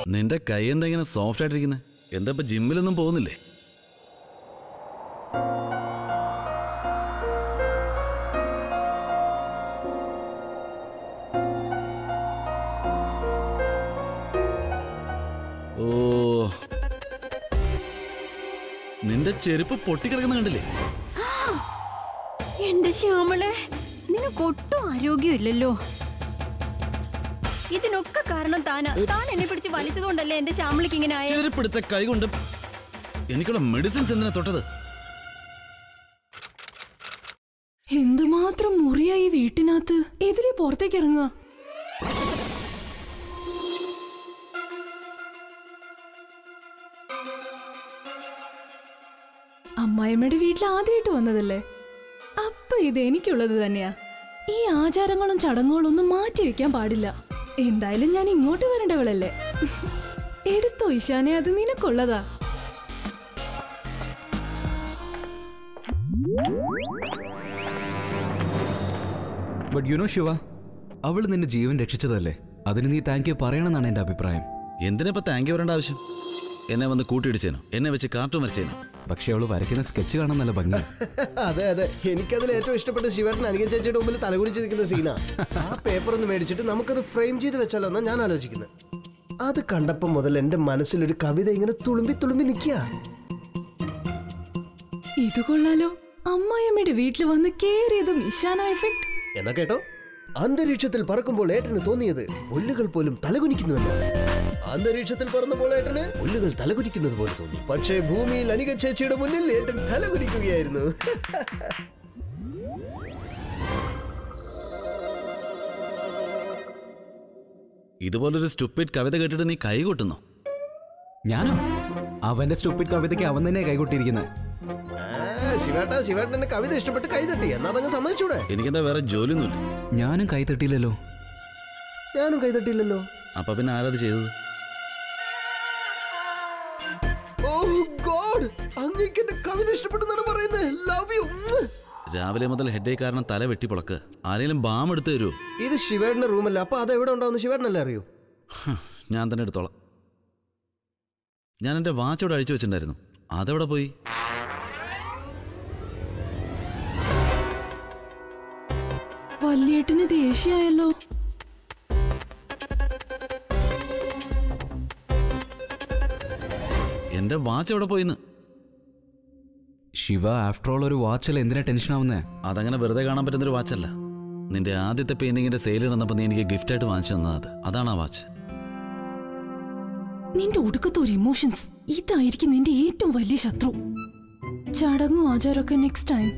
നിന്റെ കൈ എന്താ ഇങ്ങനെ സോഫ്റ്റ് ആയിട്ടിരിക്കുന്നത് എന്താ ഇപ്പൊ ജിമ്മിലൊന്നും പോകുന്നില്ലേ ഓ നിന്റെ ചെരുപ്പ് പൊട്ടിക്കിടക്കുന്ന കണ്ടില്ലേ എന്റെ ശ്യാമളെ നിനക്ക് ഒട്ടും ആരോഗ്യമില്ലല്ലോ ഇതിനൊക്കെ കാരണം താനാ താൻ എന്നെ പിടിച്ച് വലിച്ചതുകൊണ്ടല്ലേ എന്റെ ശ്യാമളിക്ക് ഇങ്ങനെ ആയ ചെരുപ്പെടുത്ത കൈ കൊണ്ട് എനിക്കുള്ള മെഡിസിൻസ് എന്തിനാ തൊട്ടത് എന്തുമാത്രം മുറിയായി ഈ വീട്ടിനകത്ത് എതിരെ പുറത്തേക്ക് ഇറങ്ങുക അമ്മായിമ്മയുടെ വീട്ടിൽ ആദ്യമായിട്ട് വന്നതല്ലേ അപ്പൊ ഇത് എനിക്കുള്ളത് തന്നെയാ ഈ ആചാരങ്ങളും ചടങ്ങുകളും ഒന്നും മാറ്റി വെക്കാൻ പാടില്ല എന്തായാലും ഞാൻ ഇങ്ങോട്ട് വരേണ്ടവളല്ലേ എടുത്തോ ഈശാനെ അത് നിനക്കുള്ളതാ ബട്ട് യു നോ ശിവ അവൾ നിന്റെ ജീവൻ രക്ഷിച്ചതല്ലേ അതിന് നീ താങ്ക് യു പറയണമെന്നാണ് എൻ്റെ അഭിപ്രായം എന്തിനാ ഇപ്പൊ താങ്ക് യു പറയേണ്ട ആവശ്യം എന്നെ വന്ന് കൂട്ടിയിടിച്ചേനോ എന്നെ വെച്ച് കാർട്ടൂൺ വരച്ചേനോ പക്ഷെ അവൾ വരയ്ക്കുന്ന സ്കെച്ച് കാണാൻ നല്ല ഭംഗി അതെ അതെ എനിക്കതിൽ ഏറ്റവും ഇഷ്ടപ്പെട്ട ശിവേട്ടൻ അനിക ചേച്ചിയുടെ മുമ്പിൽ തലകുനിച്ച് നിൽക്കുന്ന സീനാ ആ പേപ്പർ ഒന്ന് മേടിച്ചിട്ട് നമുക്കത് ഫ്രെയിം ചെയ്ത് വെച്ചാലോ എന്നാ ഞാൻ ആലോചിക്കുന്നത് അത് കണ്ടപ്പോൾ മുതൽ എൻ്റെ മനസ്സിലൊരു കവിത ഇങ്ങനെ തുളുമ്പി തുളുമ്പി നിൽക്കുക ഇത് കൊള്ളാലോ അമ്മായിയമ്മയുടെ വീട്ടിൽ വന്ന് കേറിയതും ഇഷാന എഫക്ട് എന്നാ കേട്ടോ അന്തരീക്ഷത്തിൽ പറക്കുമ്പോൾ ഏട്ടന് തോന്നിയത് പുല്ലുകൾ പോലും തലകുനിക്കുന്നുവെന്ന് അന്തരീക്ഷത്തിൽ പറന്നപ്പോൾ ഏട്ടന് പുല്ലുകൾ തലകുനിക്കുന്നത് പോലെ തോന്നി പക്ഷേ ഭൂമിയിൽ അനിക ചേച്ചിയുടെ മുന്നിൽ ഏട്ടൻ തലകുനിക്കുകയായിരുന്നു ഇതുപോലൊരു സ്റ്റുപ്പിഡ് കവിത കേട്ടിട്ട് നീ കൈ കൊട്ടുന്നോ ഞാനോ അവന്റെ സ്റ്റുപ്പിഡ് കവിതയ്ക്ക് അവൻ തന്നെ കൈകൊട്ടിയിരിക്കുന്നത് ആ, ശിവേട്ടാ ശിവേട്ടൻ എന്നെ കവിത ഇഷ്ടപ്പെട്ട് കൈതട്ടി എന്നാ അതങ്ങ് സമ്മതിച്ചൂടെ എനിക്കെന്താ വേറെ ജോലിയൊന്നുമില്ല ഞാനും കൈ തട്ടിയില്ലല്ലോ ഞാനും കൈതട്ടിയില്ലല്ലോ അപ്പൊ പിന്നെ ആരത് ചെയ്തത് ഓ ഗോഡ് അങ്ങേക്ക് എന്റെ കവിത ഇഷ്ടപ്പെട്ടെന്നാണ് പറയുന്നത് ലവ് യു രാവിലെ മുതൽ ഹെഡേ കാരണം തല വെട്ടി പൊളക്ക് ആരെങ്കിലും ബാം എടുത്തു തരുമോ ഇത് ശിവേട്ടന്റെ റൂമല്ല അപ്പൊ അത് എവിടെ ഉണ്ടാവുന്ന ശിവേട്ടനല്ലേ അറിയൂ ഞാൻ തന്നെ എടുത്തോളാം ഞാൻ എൻ്റെ വാച്ച് അവിടെ അഴിച്ചു വെച്ചിട്ടുണ്ടായിരുന്നു അതെവിടെ പോയി വല്യേട്ടന് ദേഷ്യായല്ലോ എൻ്റെ വാച്ച് എവിടെ പോയിന്ന് ശിവ ആഫ്റ്റർ ഓൾ ഒരു വാച്ചല്ല എന്തിനാ ടെൻഷൻ ആവുന്നേ അതങ്ങനെ വെറുതെ കാണാൻ പറ്റുന്നൊരു വാച്ചല്ല നിന്റെ ആദ്യത്തെ പെയിന്റിങ്ങിന്റെ സെയിൽ നടന്നപ്പോൾ നീ എനിക്ക് ഗിഫ്റ്റായിട്ട് വാങ്ങിച്ചു തന്നത് അത് അതാണ് ആ വാച്ച് നിന്റെ ഒടുക്കത്തെ ഒരു ഇമോഷൻസ് ഇതായിരിക്കും നിന്റെ ഏറ്റവും വലിയ ശത്രു ചടങ്ങും ആചാരമൊക്കെ നെക്സ്റ്റ് ടൈം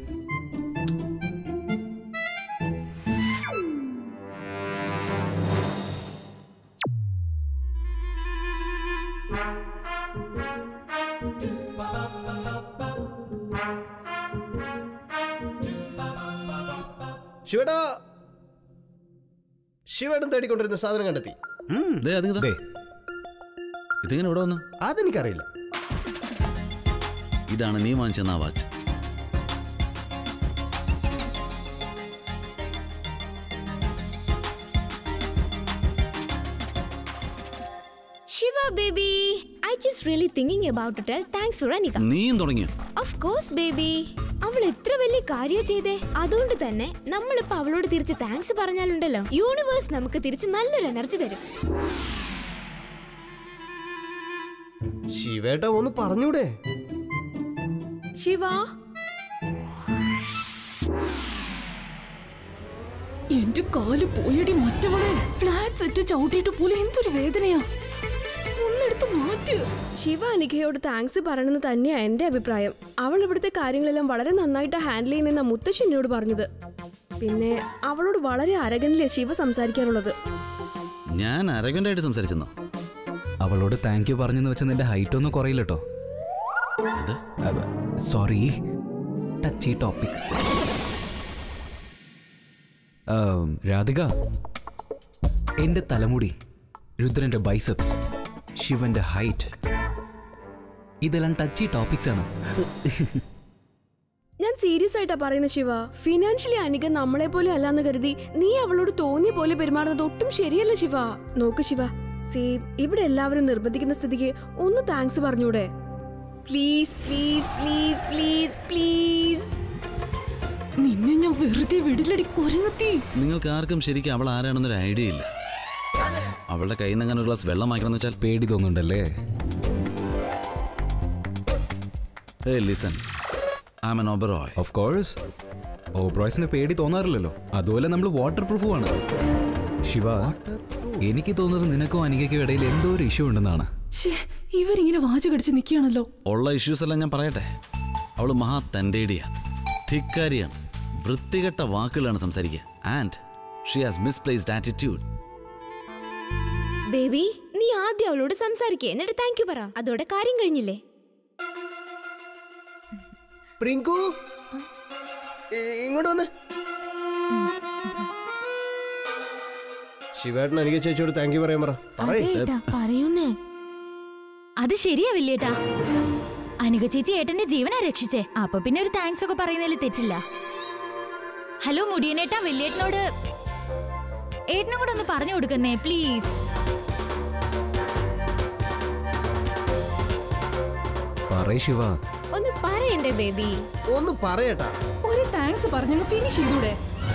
ശിവേട്ടാ ശിവേട്ടൻ തേടിക്കൊണ്ടിരുന്ന സാധനം കണ്ടെത്തി ദേ, അതിങ്ങ് ദേ ദാ. ഇതിങ്ങനെ ഇവിടെ വന്നു അതെനിക്കറിയില്ല ഇതാണ് നീ വാങ്ങിച്ചെന്ന ആ watch Shiva baby, I just really thinking about to tell thanks for Anika. നീയും തുടങ്ങിയോ Of course baby. അവൾ എത്ര വലിയ കാര്യം ചെയ്തേ അതുകൊണ്ട് തന്നെ നമ്മളിപ്പോ അവളോട് തിരിച്ച് താങ്ക്സ് പറഞ്ഞാലുണ്ടല്ലോ യൂണിവേഴ്സ് നമുക്ക് തിരിച്ച് നല്ലൊരു എനർജി തരും ശിവേട്ട ഒന്ന് പറഞ്ഞൂടെ ശിവ എന്റെ കാല് പോയടി മറ്റവളെ ഫ്ലാറ്റ് സെറ്റ് ചവിട്ടിയിട്ട് പോലെ എന്തൊരു വേദനയാ ഒന്നെടുത്ത് മാറ്റ് ശിവ അനികയോട് താങ്ക്സ് പറയണമെന്ന് തന്നെയാ എന്റെ അഭിപ്രായം അവൾ ഇവിടുത്തെ കാര്യങ്ങളെല്ലാം വളരെ നന്നായിട്ട് ഹാൻഡിൽ ചെയ്യുന്ന മുത്തശ്ശി എന്നോട് പറഞ്ഞത് പിന്നെ അവളോട് വളരെ അരകനിലെ ശിവ സംസാരിക്കാറുള്ളത് ഞാൻ അരകൻ്റായിട്ട് സംസാരിച്ചെന്നോ അവളോട് താങ്ക് യു പറഞ്ഞെന്ന് വെച്ചാൽ നിന്റെ ഹൈറ്റ് ഒന്നും കുറയില്ല കേട്ടോ ഇത് സോറി ടച്ചി ടോപ്പിക് രാധിക എന്റെ തലമുടി രുദ്രന്റെ ബൈസപ്സ് ശിവന്റെ ഹൈറ്റ് ഇതെല്ലാം ടച്ചി ടോപ്പിക്സ് ആണ് ഞാൻ സീരിയസ് ആയിട്ടാ പറയുന്നത് ശിവ ഫിനാൻഷ്യലി അനിക നമ്മളെ പോലെ അല്ലാന്ന് കരുതി നീ അവളോട് തോന്നിയ പോലെ പെരുമാറുന്നത് ഒട്ടും ശരിയല്ല ശിവ നോക്ക് ശിവ സി ഇവിടെ എല്ലാവരും നിർബന്ധിക്കുന്ന സ്ഥിതിക്ക് ഒന്ന് താങ്ക്സ് പറഞ്ഞൂടെ please please please please please നിന്നെ ഞാൻ വെറുതെ വിടില്ലടി കൊരങ്ങത്തി നിങ്ങൾക്ക് ആർക്കും ശരിക്കും അവൾ ആരാണെന്നൊരു ഐഡിയ ഇല്ല അവളുടെ കയ്യിൽ നിന്ന് അങ്ങനെ ഒരു ഗ്ലാസ് വെള്ളം വാങ്ങിക്കണം എന്ന് വെച്ചാൽ പേടി തോന്നുന്നുണ്ടല്ലേ hey listen I N Oberoi of course ഓബ്രോയ്സിന് പേടി തോന്നാറില്ലല്ലോ അതുപോലെ നമ്മൾ വാട്ടർ പ്രൂഫുമാണ് ശിവ എനിക്ക് തോന്നുന്നത് നിനക്കും അനികയ്ക്കും ഇടയിൽ എന്തോ ഒരു ഇഷ്യൂ ഉണ്ടെന്നാണ് ശ്ശേ, ഇവരിങ്ങനെ വാച കടിച്ച് നിൽക്കുകയാണല്ലോ ഉള്ള ഇഷ്യൂസ് എല്ലാം ഞാൻ പറയട്ടെ അവൾ മഹാ തൻ്റെടിയാണ് ധിക്കാരിയാണ് വൃത്തികെട്ട വാക്കുകളാണ് സംസാരിക്കുക and she has misplaced attitude baby നീ ആദ്യം അവളോട് സംസാരിക്കേ എന്നിട്ട് താങ്ക് യു പറ അതോടെ കാര്യം കഴിഞ്ഞില്ലേ പ്രിങ്കു ഇ- ഇങ്ങോട്ട് വന്ന് ശിവേട്ടൻ എനിക്ക് ചേച്ചിയോട് താങ്ക് യു പറയാൻ പറ പറയ് പറയൂന്നേ അത് ശരിയാ വില്ലേട്ടാ അനുക ചേച്ചി ഏട്ടന്റെ ജീവനാ രക്ഷിച്ചേ അപ്പൊ പിന്നെ ഒരു താങ്ക്സ് ഒക്കെ പറയുന്നതിൽ തെറ്റില്ല ഹലോ മുടിയനേട്ടാ വലിയേട്ടനോട് ഏട്ടനും കൂടെ ഒന്ന് പറഞ്ഞു കൊടുക്കുന്നേ പ്ലീസ് പറയ് ശിവ ഒന്ന് പറയണ്ടേ ബേബി ഒന്ന് പറയട്ടാ ഒരു താങ്ക്സ് പറഞ്ഞങ്ങ് ഫിനിഷ് ചെയ്തൂടെ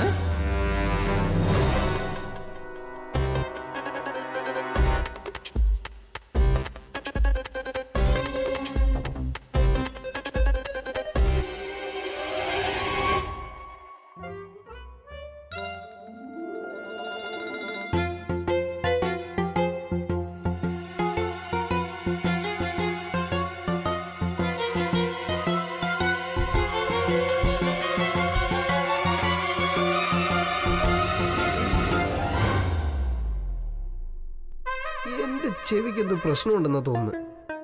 എന്റെ ചെവിക്ക് എന്ത് പ്രശ്നമുണ്ടെന്നാ തോന്നുന്നു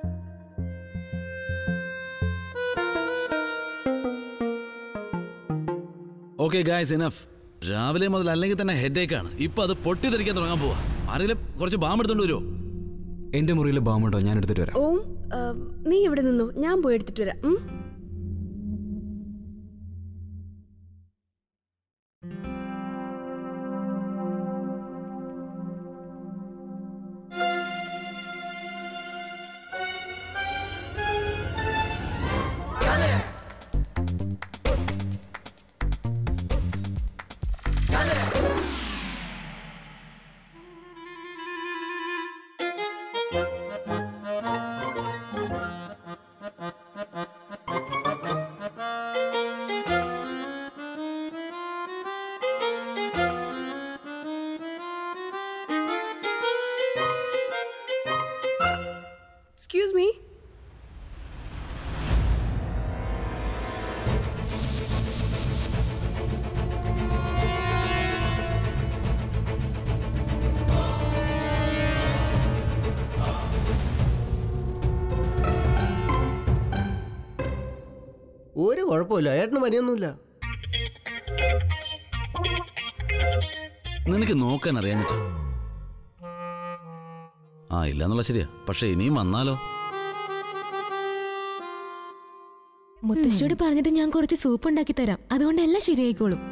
ഓക്കെ ഗായ്സ് ഇനഫ് രാവിലെ മുതൽ അല്ലെങ്കിൽ തന്നെ ഹെഡേക്ക് ആണ് ഇപ്പൊ അത് പൊട്ടിത്തെറിക്കാൻ തുടങ്ങാൻ പോവാ ആരെങ്കിലും കുറച്ച് ബാം എടുത്തോണ്ട് വരുമോ എന്റെ മുറിയിൽ ബാമുണ്ടോ ഞാൻ എടുത്തിട്ട് വരാം ഓം ആ, നീ ഇവിടെ നിന്നു ഞാൻ പോയി എടുത്തിട്ട് വരാം ഉം? എക്സ്ക്യൂസ് മീ ഒരു കുഴപ്പമില്ല ഏട്ടന് പനിയൊന്നുമില്ല നിനക്ക് നോക്കാൻ അറിയാഞ്ഞിട്ടാ ആ ഇല്ല എന്നുള്ള ശരിയാ പക്ഷെ ഇനിയും വന്നാലോ മുത്തശ്ശിയോട് പറഞ്ഞിട്ട് ഞാൻ കുറച്ച് സൂപ്പ് ഉണ്ടാക്കി തരാം അതുകൊണ്ട് എല്ലാം ശരിയായിക്കോളും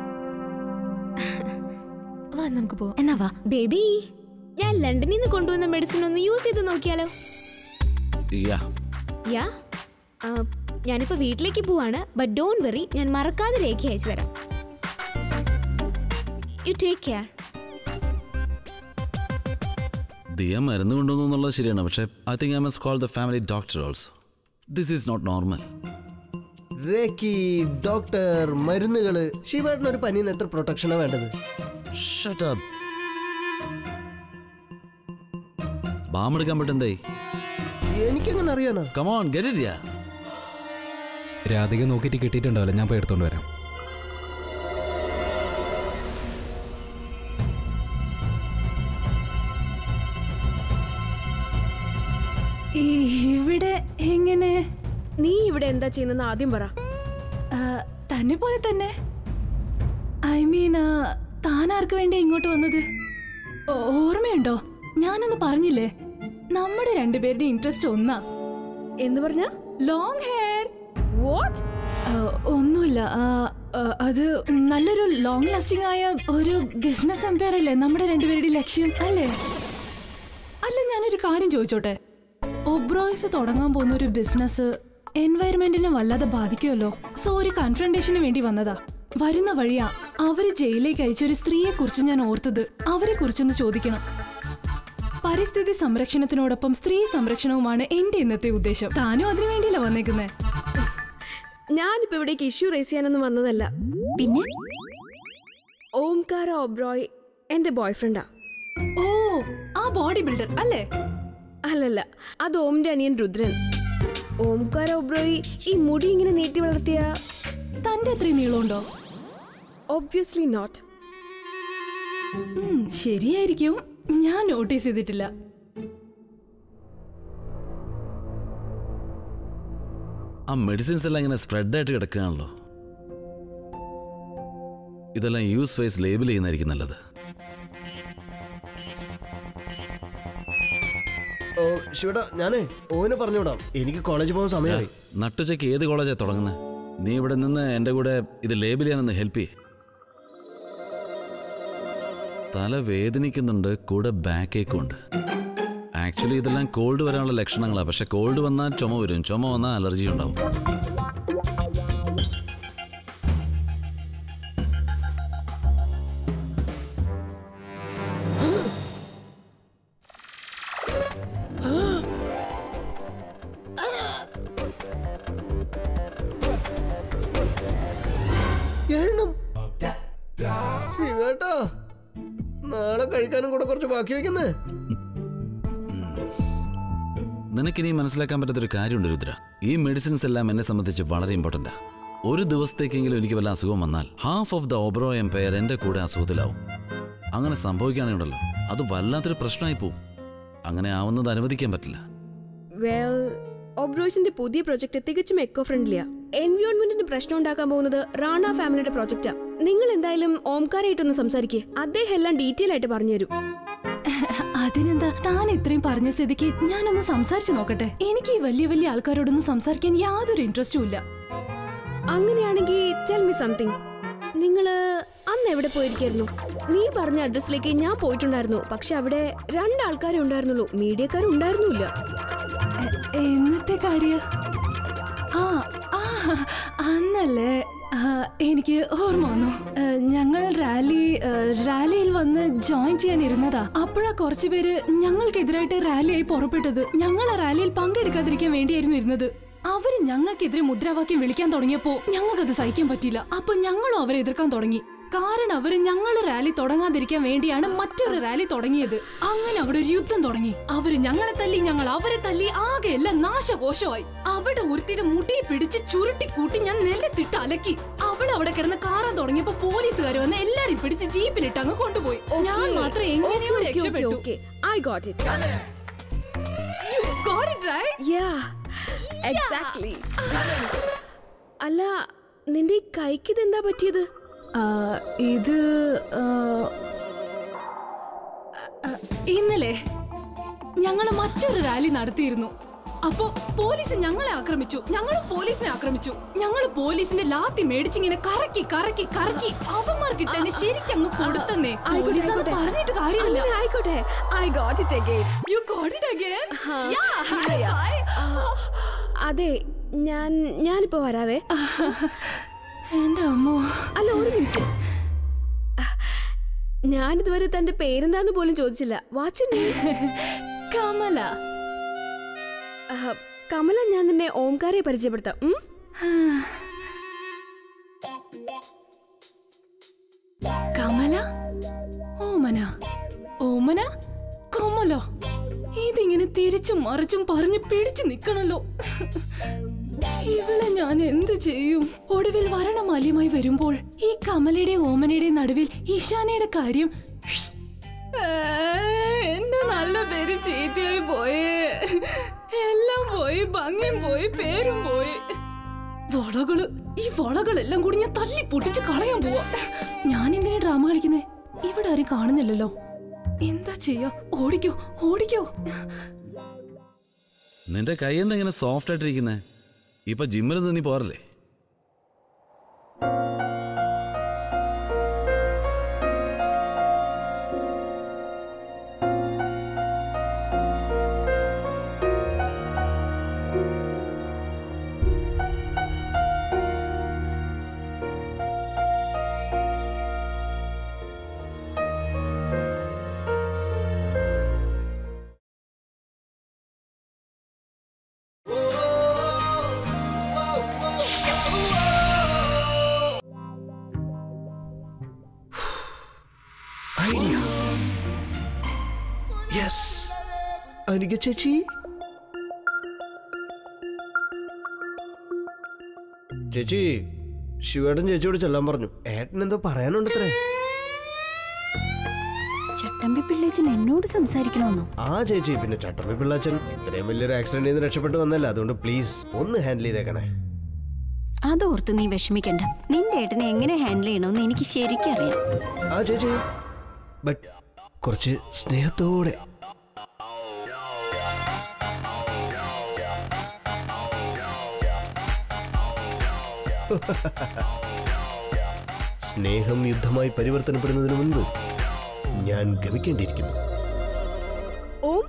വാ നമുക്ക് പോവാം എന്നാ വാ ബേബി ഞാൻ ലണ്ടനിൽ നിന്ന് കൊണ്ടുവന്ന മെഡിസിൻ ഒന്ന് യൂസ് ചെയ്ത് നോക്കിയാലോ യാ യാ ആ, ഞാനിപ്പോ വീട്ടിലേക്ക് പോവാണ് ബട്ട് ഡോണ്ട് വെറി ഞാൻ മറക്കാതെ രേഖ അയച്ചു തരാം യു ടേക്ക് കെയർ ദിയ മരുന്ന് കൊണ്ടുവന്നു എന്നുള്ളത് ശരിയാണ് പക്ഷേ I think I must call the family doctor also this is not normal reiki doctor മരുന്നുകള് ശിവേട്ടന് ഒരു പനിന്ന് എത്ര പ്രൊട്ടക്ഷനാ വേണ്ടത് ഷട്ട് അപ്പ് ബാം എടുക്കാൻ പറ്റുന്നതേ എനിക്കെങ്ങനെ അറിയാനാ come on get it yeah Radhika നോക്കിയിട്ട് കിട്ടിയിട്ടുണ്ടാവില്ല ഞാൻ പോയി എടുത്തോണ്ട് വരാം ഇവിടെ എങ്ങനെ നീ ഇവിടെ എന്താ ചെയ്യുന്നെന്ന് ആദ്യം പറ ആ, തന്നെ പോലെ തന്നെ ഐ മീൻ താൻ ആർക്ക് വേണ്ടി ഇങ്ങോട്ട് വന്നത് ഓ- ഓർമ്മയുണ്ടോ ഞാനന്ന് പറഞ്ഞില്ലേ നമ്മുടെ രണ്ടുപേരുടെ ഇൻട്രസ്റ്റ് ഒന്നാ എന്ന് പറഞ്ഞ ലോങ് ഹെയർ വാട്ട് ഒന്നുമില്ല ആ, ആ, അത് നല്ലൊരു ലോങ് ലാസ്റ്റിംഗ് ആയ ഒരു ബിസിനസ് എംപയർ അല്ലേ നമ്മുടെ രണ്ടുപേരുടെ ലക്ഷ്യം അല്ലേ ഞാനൊരു കാര്യം ചോദിച്ചോട്ടെ ഒബ്രോയ്സ് തുടങ്ങാൻ പോകുന്ന ഒരു ബിസിനസ് എൻവയറമെന്റിനെ വല്ലാതെ ബാധിക്കുമല്ലോ സോ ഒരു കൺഫ്രണ്ടേഷന് വേണ്ടി വന്നതാ വരുന്ന വഴിയാ അവര് ജയിലിലേക്ക് അയച്ച ഒരു സ്ത്രീയെ കുറിച്ച് ഞാൻ ഓർത്തത് അവരെ കുറിച്ചൊന്ന് ചോദിക്കണം പരിസ്ഥിതി സംരക്ഷണത്തിനോടൊപ്പം സ്ത്രീ സംരക്ഷണവുമാണ് എന്റെ ഇന്നത്തെ ഉദ്ദേശം താനും അതിനു വേണ്ടിയല്ല വന്നേക്കുന്നേ ഞാനിപ്പോ ഇവിടേക്ക് ഇഷ്യൂ റേസ് ചെയ്യാനൊന്നും വന്നതല്ല പിന്നെ ഓംകാര ഒബ്രോയ് എന്റെ ബോയ്ഫ്രണ്ടാ ഓ ആ ബോഡി ബിൽഡർ അല്ലേ അല്ലല്ല അത് ഓമിന്റെ അനിയൻ രുദ്രൻ ഓംകാര ഒബ്രോയ് ഈ മുടി ഇങ്ങനെ നീട്ടി വളർത്തിയ തന്റെ അത്രയും നീളമുണ്ടോ ഒബ്വിയസ്ലി നോട്ട് ഉം, ശരിയായിരിക്കും ഞാൻ നോട്ടീസ് ചെയ്തിട്ടില്ല ആ മെഡിസിൻസ് എല്ലാം ഇങ്ങനെ സ്പ്രെഡായിട്ട് കിടക്കുകയാണല്ലോ ഇതെല്ലാം യൂസ് വൈസ് ലേബിൾ ചെയ്യുന്നതായിരിക്കും നല്ലത് ഓ ശിവടാ ഞാനേ ഓന് പറഞ്ഞുവിടാം എനിക്ക് കോളേജിൽ പോകുന്ന സമയമായി നട്ടുച്ചയ്ക്ക് ഏത് കോളേജാണ് തുടങ്ങുന്നത് നീ ഇവിടെ നിന്ന് എൻ്റെ കൂടെ ഇത് ലേബിൾ ചെയ്യാനൊന്ന് ഹെൽപ്പ് ചെയ്യേ തല വേദനിക്കുന്നുണ്ട് കൂടെ ബാക്ക് ഏക്കും ഉണ്ട് ആക്ച്വലി ഇതെല്ലാം കോൾഡ് വരാനുള്ള ലക്ഷണങ്ങളാണ് പക്ഷെ കോൾഡ് വന്നാൽ ചുമ വരും ചുമ വന്നാൽ അലർജി ഉണ്ടാവും എണ്ണം ശിവേട്ടാ നാളെ കഴിക്കാനും കൂടെ കുറച്ച് ബാക്കി വെക്കുന്നേ നിനക്കിനി മനസ്സിലാക്കാൻ പറ്റാത്തൊരു കാര്യമുണ്ട് രുദ്ര ഈ മെഡിസിൻസ് എല്ലാം എന്നെ സംബന്ധിച്ച് വളരെ ഇമ്പോർട്ടൻ്റാ ഒരു ദിവസത്തേക്കെങ്കിലും എനിക്ക് വല്ല അസുഖം വന്നാൽ half of the Oberoi empire എൻ്റെ കൂടെ അസുഖത്തിലാവും അങ്ങനെ സംഭവിക്കുകയാണെങ്കിലോ അത് വല്ലാത്തൊരു പ്രശ്നമായി പോവും അങ്ങനെ ആവുന്നത് അനുവദിക്കാൻ പറ്റില്ല വെൽ ഒബ്രോയ്സിന്റെ പുതിയ പ്രൊജക്ട് തികച്ചും എക്കോ ഫ്രണ്ട്ലിയാ എൻവയോൺമെന്റിന് പ്രശ്നം ഉണ്ടാക്കാൻ പോകുന്നത് റാണ ഫാമിലിയുടെ പ്രൊജക്റ്റാ നിങ്ങൾ എന്തായാലും ഓംകാരായിട്ടൊന്ന് സംസാരിക്കേ അദ്ദേഹം എല്ലാം ഡീറ്റെയിൽ ആയിട്ട് പറഞ്ഞുതരും അതിനെന്താ താൻ ഇത്രയും പറഞ്ഞ സ്ഥിതിക്ക് ഞാനൊന്ന് സംസാരിച്ചു നോക്കട്ടെ എനിക്ക് ഈ വലിയ വലിയ ആൾക്കാരോടൊന്നും സംസാരിക്കാൻ യാതൊരു ഇൻട്രസ്റ്റും ഇല്ല അങ്ങനെയാണെങ്കിൽ ടെൽ മി സംതിങ് നിങ്ങള് അന്ന് എവിടെ പോയിരിക്കായിരുന്നു നീ പറഞ്ഞ അഡ്രസ്സിലേക്ക് ഞാൻ പോയിട്ടുണ്ടായിരുന്നു പക്ഷെ അവിടെ രണ്ടാൾക്കാരെ ഉണ്ടായിരുന്നുള്ളൂ മീഡിയക്കാരും ഉണ്ടായിരുന്നില്ല എ- എന്നത്തെ കാര്യ ആ ആ അന്നല്ലേ ആ, എനിക്ക് ഓർമ്മ വന്നു ഏ, ഞങ്ങൾ റാലി ഏ, റാലിയിൽ വന്ന് ജോയിൻ ചെയ്യാൻ ഇരുന്നതാ അപ്പോഴാ കുറച്ചു പേര് ഞങ്ങൾക്കെതിരായിട്ട് റാലിയായി പുറപ്പെട്ടത് ഞങ്ങൾ ആ റാലിയിൽ പങ്കെടുക്കാതിരിക്കാൻ വേണ്ടിയായിരുന്നു ഇരുന്നത് അവര് ഞങ്ങൾക്കെതിരെ മുദ്രാവാക്യം വിളിക്കാൻ തുടങ്ങിയപ്പോ ഞങ്ങൾക്കത് സഹിക്കാൻ പറ്റിയില്ല അപ്പൊ ഞങ്ങളും അവരെ എതിർക്കാൻ തുടങ്ങി കാരണം അവര് ഞങ്ങള് റാലി തുടങ്ങാതിരിക്കാൻ വേണ്ടിയാണ് മറ്റൊരു റാലി തുടങ്ങിയത് അങ്ങനെ അവിടെ ഒരു യുദ്ധം തുടങ്ങി അവര് ഞങ്ങളെ തല്ലി ഞങ്ങൾ അവരെ തല്ലി ആകെ എല്ലാം നാശകോശമായി അവിടെ ഒരുത്തിയുടെ മുടി പിടിച്ച് ചുരുട്ടി കൂട്ടി ഞാൻ നിലത്തിട്ട് അലക്കി അവൾ അവിടെ കിടന്ന് കാറാൻ തുടങ്ങിയപ്പോ പോലീസുകാർ വന്ന് എല്ലാരും പിടിച്ച് ജീപ്പിലിട്ട് അങ്ങ് കൊണ്ടുപോയി ഞാൻ മാത്രം എങ്ങനെയോ രക്ഷപ്പെട്ടു I got it You got it right? Yeah exactly അല്ല നിന്റെ ഈ കൈക്ക് ഇതെന്താ പറ്റിയത് ആ, ഇത് ആ, ആ, ഇന്നലെ ഞങ്ങൾ മറ്റൊരു റാലി നടത്തിയിരുന്നു അപ്പോ പോലീസ് ഞങ്ങളെ ആക്രമിച്ചു ഞങ്ങൾ പോലീസിനെ ആക്രമിച്ചു ഞങ്ങൾ പോലീസിന്റെ ലാത്തി മേടിച്ചിങ്ങനെ കറക്കി കറക്കി കറക്കി അവന്മാർക്കിട്ട് എന്നെ ശരിക്കും അങ്ങ് കൊടുത്തന്നേ ആയിക്കോട്ടെ, പോലീസ് അത് ആയിക്കോട്ടെ. പറഞ്ഞിട്ട് കാര്യമില്ല അങ്ങനെ ആയിക്കോട്ടെ I got it again you got it again അതെ ഞാൻ ഞാനിപ്പോ വരാവേ എന്റെ അമ്മോ അല്ല ഒരു മിനിറ്റ് ഞാനിതുവരെ തന്റെ പേരെന്താന്ന് പോലും ചോദിച്ചില്ല വാച്ച് കമല കമല ഞാൻ നിന്നെ ഓംകാരെ പരിചയപ്പെടുത്താം ഉം? കമല ഓമന ഓമന കമല ഇതിങ്ങനെ തിരിച്ചും മറിച്ചും പറഞ്ഞു പിടിച്ചു നിക്കണല്ലോ ഇവളെ ഞാൻ എന്ത് ചെയ്യും ഒടുവിൽ വരണമാല്യമായി വരുമ്പോൾ ഈ കമലയുടെ ഓമനയുടെ നടുവിൽ ഇഷാനയുടെ കാര്യം ഏ, എന്റെ നല്ല പേര് ചീത്തയായി പോയേ എല്ലാം പോയി ഭംഗിയും പോയി പേരും പോയി വളകള് ഈ വളകളെല്ലാം കൂടി ഞാൻ തല്ലി പൊട്ടിച്ച് കളയാൻ പോവാ ഞാൻ എന്തിനാ ഡ്രാമ കളിക്കുന്നേ ഇവിടെ ആരും കാണുന്നില്ലല്ലോ എന്താ ചെയ്യാ ഓടിക്കോ ഓടിക്കോ നിന്റെ കൈ എന്താ ഇങ്ങനെ സോഫ്റ്റ് ആയിട്ടിരിക്കുന്നേ ഇപ്പൊ ജിമ്മിൽ നിന്ന് നീ പോരല്ലേ അനിക ചേച്ചി ചേച്ചി ശിവേട്ടൻ ചേച്ചിയോട് ചെല്ലാൻ പറഞ്ഞു ഏട്ടൻ എന്തോ പറയാനുണ്ടത്രേ ചട്ടമ്പി പിള്ളേച്ചൻ എന്നോട് സംസാരിക്കണമെന്നോ ആ ചേച്ചി പിന്നെ ചട്ടമ്പി പിള്ളാച്ചൻ ഇത്രയും വലിയൊരു ആക്സിഡന്റിൽ നിന്ന് രക്ഷപ്പെട്ട് വന്നല്ല അതുകൊണ്ട് പ്ലീസ് ഒന്ന് ഹാൻഡിൽ ചെയ്തേക്കണേ അതോർത്ത് നീ വിഷമിക്കണ്ട നിന്റെ ഏട്ടനെ എങ്ങനെ ഹാൻഡിൽ ചെയ്യണമെന്ന് എനിക്ക് ശരിക്കും അറിയാം ആ ചേച്ചി ബട്ട് കുറച്ച് സ്നേഹത്തോടെ സ്നേഹം യുദ്ധമായി പരിവർത്തനപ്പെടുന്നതിന് മുൻപ് ഞാൻ ഗമിക്കേണ്ടിയിരിക്കുന്നു ഓം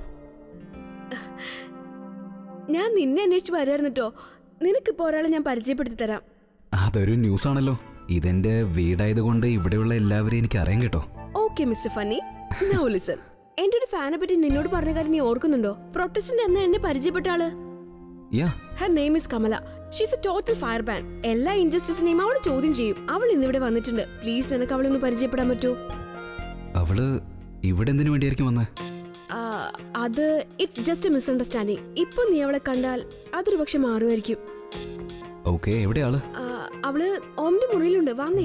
ഞാൻ നിന്നെ അന്വേഷിച്ച് വരായിരുന്നു കേട്ടോ നിനക്കിപ്പോ ഒരാളെ ഞാൻ പരിചയപ്പെടുത്തി തരാം അതൊരു ന്യൂസ് ആണല്ലോ ഇതെന്റെ വീടായതുകൊണ്ട് ഇവിടെയുള്ള എല്ലാവരെയും എനിക്ക് അറിയാം കേട്ടോ okay mister funny now listen എന്റെ ഒരു ഫാനെ പറ്റി നിന്നോട് പറഞ്ഞ കാര്യം നീ ഓർക്കുന്നുണ്ടോ പ്രൊട്ടസ്റ്റിന്റെ അന്ന് എന്നെ പരിചയപ്പെട്ട ആള് yeah her name is Kamala she's a total firebrand എല്ലാ ഇൻജസ്റ്റിസിനെയും അവൾ ചോദ്യം ചെയ്യും അവൾ ഇന്നിവിടെ വന്നിട്ടുണ്ട് പ്ലീസ് നിനക്ക് അവളെ ഒന്ന് പരിചയപ്പെടാൻ പറ്റുമോ അവള് ഇവിടെ എന്തിനു വേണ്ടിയായിരിക്കും വന്നേ ആ, അത് ഇറ്റ്സ് ജസ്റ്റ് എ മിസ്അണ്ടർസ്റ്റാൻഡിങ് ഇപ്പൊ നീ അവളെ കണ്ടാൽ അതൊരു പക്ഷെ മാറുമായിരിക്കും ഓക്കെ എവിടെയാള് ആ, അവള് ഓമിന്റെ മുറിയിലുണ്ട് വാന്നേ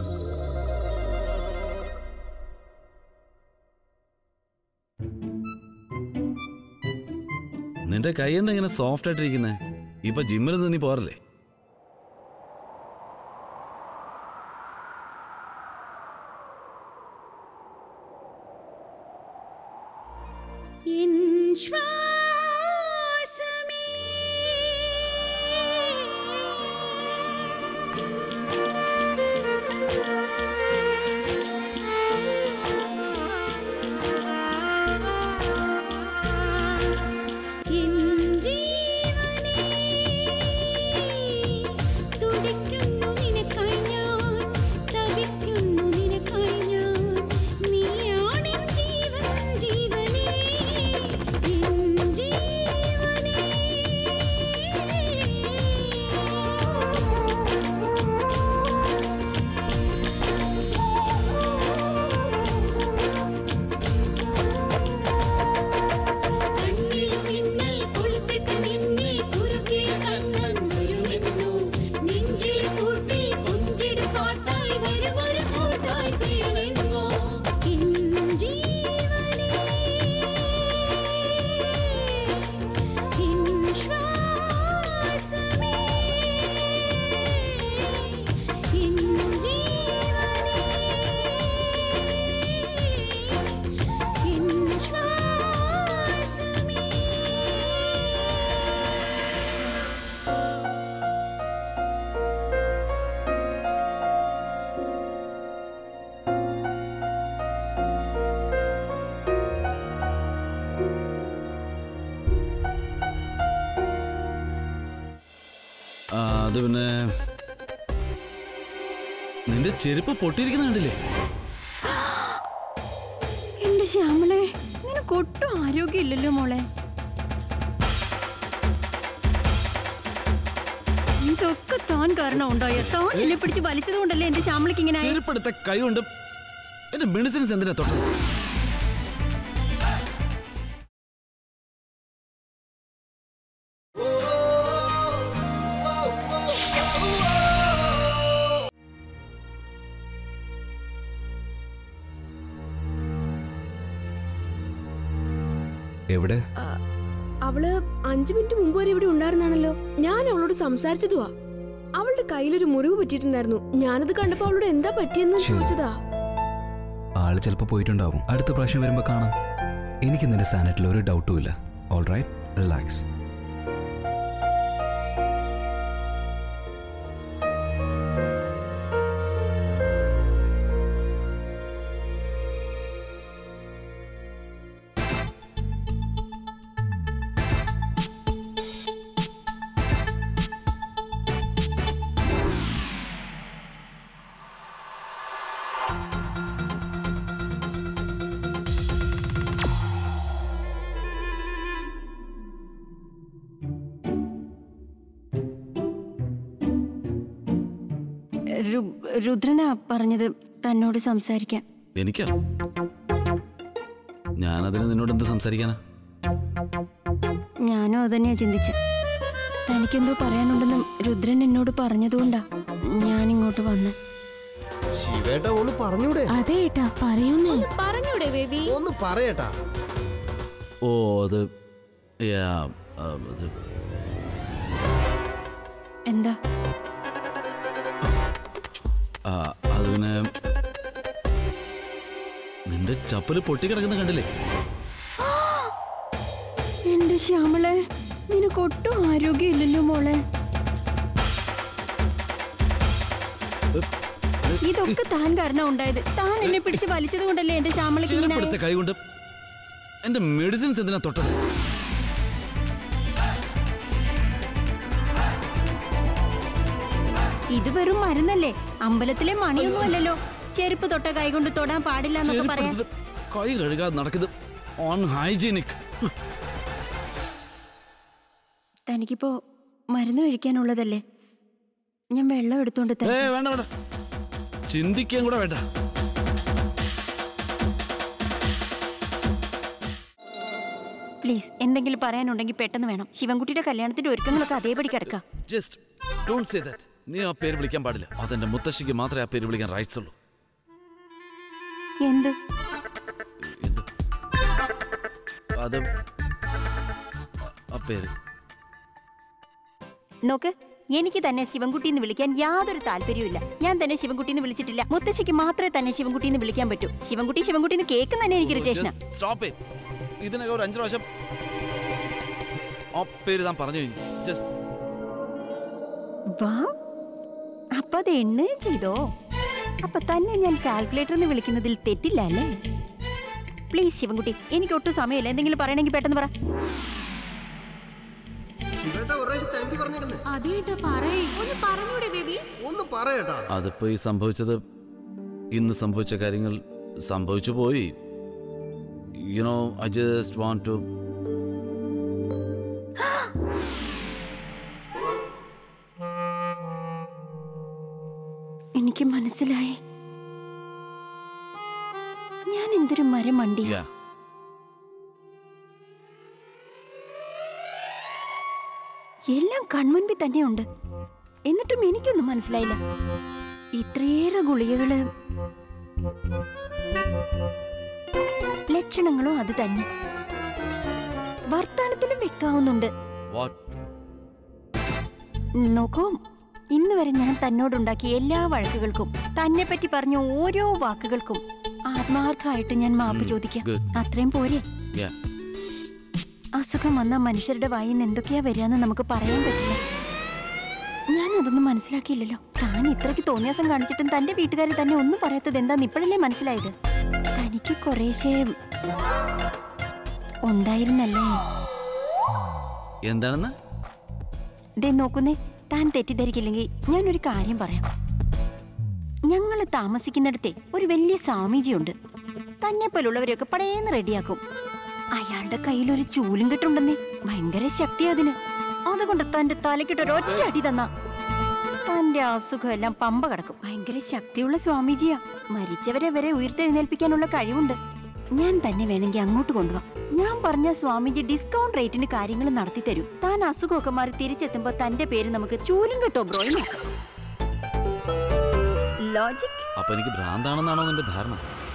നിന്റെ കൈ എന്താ ഇങ്ങനെ സോഫ്റ്റ് ആയിട്ടിരിക്കുന്നേ ഇപ്പൊ ജിമ്മിൽ നിന്ന് നീ പോരല്ലേ തുടിക്കുന്നു നിനക്കായി ഞാൻ തവിക്കുന്നു നിനക്കായി ഞാൻ നീയാണെൻ ജീവൻ ജീവനേ എൻ ജീവനേ കണ്ണിൽ മിന്നൽ കൊളുത്തിട്ട് നിന്നെ കുറുകെ കണ്ണൻ വരുമെന്നു നെഞ്ചിൽ കൂട്ടി കൊഞ്ചിട് പാട്ടായി വരുമൊരു കൂട്ടായി തീരുന്നോ എൻ ജീവനേ എൻ ശ്വാസമേ എൻ ജീവനേ എൻ ശ്വാസമേ ആ, അത് പിന്നെ നിന്റെ ചെരുപ്പ് പൊട്ടിയിരിക്കുന്ന കണ്ടില്ലേ എന്റെ ശ്യാമളെ നിനക്ക് ഒട്ടും ആരോഗ്യമില്ലല്ലോ മോളെ ഇതൊക്കെ താൻ കാരണം ഉണ്ടായ താൻ എന്നെ പിടിച്ച് വലിച്ചത് കൊണ്ടല്ലേ എന്റെ ശ്യാമളയ്ക്ക് ഇങ്ങനെ ആയത്? ചെരുപ്പെടുത്ത കൈ കൊണ്ട് എന്റെ മെഡിസിൻസ് എന്തിനാ തൊട്ടത് എവിടെ ആ, അവള് അഞ്ചു മിനിറ്റ് മുമ്പ് വരെ ഇവിടെ ഉണ്ടായിരുന്നാണല്ലോ ഞാൻ അവളോട് സംസാരിച്ചതുവാ അവളുടെ കയ്യിലൊരു മുറിവ് പറ്റിയിട്ടുണ്ടായിരുന്നു ഞാനത് കണ്ടപ്പോ അവളോട് എന്താ പറ്റിയെന്ന് ശരി. ചോദിച്ചതാ ആള് ചിലപ്പോൾ പോയിട്ടുണ്ടാവും അടുത്ത പ്രാവശ്യം വരുമ്പോൾ കാണാം എനിക്ക് നിന്റെ സാനറ്റിൽ ഒരു ഡൗട്ടും ഇല്ല ഓൾ റൈറ്റ് റിലാക്സ് രു- രുദ്രനാ പറഞ്ഞത് തന്നോട് സംസാരിക്കാൻ എനിക്കാ ഞാനതിന് നിന്നോട് എന്ത് സംസാരിക്കാനാ ഞാനും അതന്നെയാ ചിന്തിച്ച തനിക്കെന്തോ പറയാനുണ്ടെന്നും രുദ്രൻ എന്നോട് പറഞ്ഞതുകൊണ്ടാ ഞാൻ ഇങ്ങോട്ട് വന്നെ ശിവേട്ട ഒന്ന് പറഞ്ഞൂടെ അതെ ഏട്ടാ പറയുന്നേ പറഞ്ഞൂടെ ബേബി ഒന്ന് പറയട്ടാ ഓ അത് യാ, ആ, അത് എന്താ ആ, അത് പിന്നെ നിന്റെ ചപ്പല് പൊട്ടിക്കിടക്കുന്ന കണ്ടില്ലേ എന്റെ ശ്യാമളെ നിനക്ക് ഒട്ടും ആരോഗ്യമില്ലല്ലോ മോളെ ഇതൊക്കെ താൻ കാരണം ഉണ്ടായത് താൻ എന്നെ പിടിച്ച് വലിച്ചത് കൊണ്ടല്ലേ എന്റെ ശ്യാമളയ്ക്ക് ഇങ്ങനെ ചെറുപ്പെടുത്ത കൈ കൊണ്ട് എന്റെ മെഡിസിൻസ് എന്തിനാ തൊട്ടത് ഇത് വെറും മരുന്നല്ലേ അമ്പലത്തിലെ മണിയൊന്നും അല്ലല്ലോ ചെരുപ്പ് തൊട്ട കൈ കൊണ്ട് തൊടാൻ പാടില്ല എന്നൊക്കെ പറയാൻ ചെരുപ്പെടുത്തിട്ട് കൈ കഴുകാതെ നടക്കുന്നത് ഓൺ ഹൈജീനിക് തനിക്കിപ്പോ മരുന്ന് കഴിക്കാനുള്ളതല്ലേ ഞാൻ വെള്ളം എടുത്തോണ്ട് ഏ തരാം വേണ്ട വേണ്ട ചിന്തിക്കാൻ കൂടെ വേണ്ട പ്ലീസ് എന്തെങ്കിലും പറയാനുണ്ടെങ്കിൽ പെട്ടെന്ന് വേണം ശിവൻകുട്ടിയുടെ കല്യാണത്തിന്റെ ഒരുക്കങ്ങളൊക്കെ അതേപടി കിടക്കാം ജസ്റ്റ് ഡോണ്ട് സേ ദാറ്റ് നീ ആ പേര് വിളിക്കാൻ പാടില്ല അതെന്റെ മുത്തശ്ശിക്ക് മാത്രമേ ആ പേര് വിളിക്കാൻ റൈറ്റ്സ് ഉള്ളൂ എന്ത് എന്ത് അത് ആ പേര് നോക്ക് എനിക്ക് തന്നെ ശിവൻകുട്ടി എന്ന് വിളിക്കാൻ യാതൊരു താല്പര്യമില്ല ഞാൻ തന്നെ ശിവൻകുട്ടി എന്ന് വിളിച്ചിട്ടില്ല മുത്തശ്ശിക്ക് മാത്രമേ തന്നെ ശിവൻകുട്ടി എന്ന് വിളിക്കാൻ പറ്റൂ ശിവൻകുട്ടി ശിവൻകുട്ടി എന്ന് കേൾക്കുന്ന തന്നെ എനിക്ക് ഇറിറ്റേഷനാ സ്റ്റോപ്പ് ഇതിനകം ഒരു അഞ്ചു പ്രാവശ്യം ആ പേര് താൻ പറഞ്ഞു കഴിഞ്ഞു ജസ്റ്റ് വാ അപ്പൊ അത് എണ്ണുകയും ചെയ്തോ അപ്പൊ തന്നെ ഞാൻ കാൽക്കുലേറ്റർ എന്ന് വിളിക്കുന്നതിൽ തെറ്റില്ല അല്ലേ പ്ലീസ് ശിവൻകുട്ടി എനിക്ക് ഒട്ടും സമയമില്ല എന്തെങ്കിലും പറയണമെങ്കിൽ പെട്ടെന്ന് പറ ശിവേട്ട ഒരു പ്രാവശ്യം താങ്ക് യു പറഞ്ഞിരുന്നേ അതേട്ടാ പറയേ ഒന്ന് പറഞ്ഞൂടെ ബേബി ഒന്ന് പറയട്ടാ അതിപ്പോ ഈ സംഭവിച്ചത് ഇന്ന് സംഭവിച്ച കാര്യങ്ങൾ സംഭവിച്ചു പോയി you know I just want to എനിക്ക് മനസ്സിലായി ഞാൻ എന്തൊരു മരം മണ്ടിയ യാ എല്ലാം കൺമുൻപിൽ തന്നെയുണ്ട് എന്നിട്ടും എനിക്കൊന്നും മനസ്സിലായില്ല ഇത്രയേറെ ഗുളികകള് ലക്ഷണങ്ങളും അത് തന്നെ വർത്താനത്തിലും വെക്കാവുന്നുണ്ട് വാട്ട് നോക്കൂ ഇന്ന് വരെ ഞാൻ തന്നോടുണ്ടാക്കിയ എല്ലാ വഴക്കുകൾക്കും തന്നെ പറ്റി പറഞ്ഞ ഓരോ വാക്കുകൾക്കും ആത്മാർത്ഥമായിട്ട് ഞാൻ മാപ്പ് ഉം, ചോദിക്കാം good. അത്രയും പോരെ യാ അസുഖം വന്ന മനുഷ്യരുടെ വായിൽ നിന്ന് എന്തൊക്കെയാ വരികയെന്ന് നമുക്ക് പറയാൻ പറ്റില്ല ഞാൻ അതൊന്നും മനസ്സിലാക്കിയില്ലല്ലോ താൻ ഇത്രയ്ക്ക് തോന്നിയാസം കാണിച്ചിട്ടും തന്റെ വീട്ടുകാർ തന്നെ ഒന്നും പറയാത്തത് എന്താന്ന് ഇപ്പോഴല്ലേ മനസ്സിലായത് തനിക്ക് കുറേശ്ശെ ഉണ്ടായിരുന്നല്ലേ എന്താണെന്ന് ദേ നോക്കുന്നേ താൻ തെറ്റിദ്ധരിക്കില്ലെങ്കിൽ ഞാനൊരു കാര്യം പറയാം ഞങ്ങൾ താമസിക്കുന്നിടത്തെ ഒരു വലിയ സ്വാമീജിയുണ്ട് തന്നെ പോലുള്ളവരെയൊക്കെ പടേന്ന് റെഡിയാക്കും അയാളുടെ കയ്യിൽ ഒരു ചൂലും കെട്ടുണ്ടെന്നേ ഭയങ്കര ശക്തി അതിന് അതുകൊണ്ട് തന്റെ തലക്കിട്ട് ഒരൊറ്റ അടി തന്ന തന്റെ അസുഖം എല്ലാം പമ്പ കിടക്കും ഭയങ്കര ശക്തിയുള്ള സ്വാമീജിയാ മരിച്ചവരെ വരെ ഉയർത്തെഴുന്നേൽപ്പിക്കാനുള്ള കഴിവുണ്ട് ഞാൻ തന്നെ വേണമെങ്കിൽ അങ്ങോട്ട് കൊണ്ടുപോവാം ഞാൻ പറഞ്ഞ സ്വാമിജി ഡിസ്കൗണ്ട് റേറ്റിന് കാര്യങ്ങൾ നടത്തി തരും താൻ അസുഖമൊക്കെ മാറി തിരിച്ചെത്തുമ്പോ തന്റെ പേര് നമുക്ക് ചൂലും കിട്ടോ ബ്രോയി നോക്കാം ലോജിക് അപ്പൊ എനിക്ക് ഭ്രാന്താണെന്നാണോ നിന്റെ ധാരണ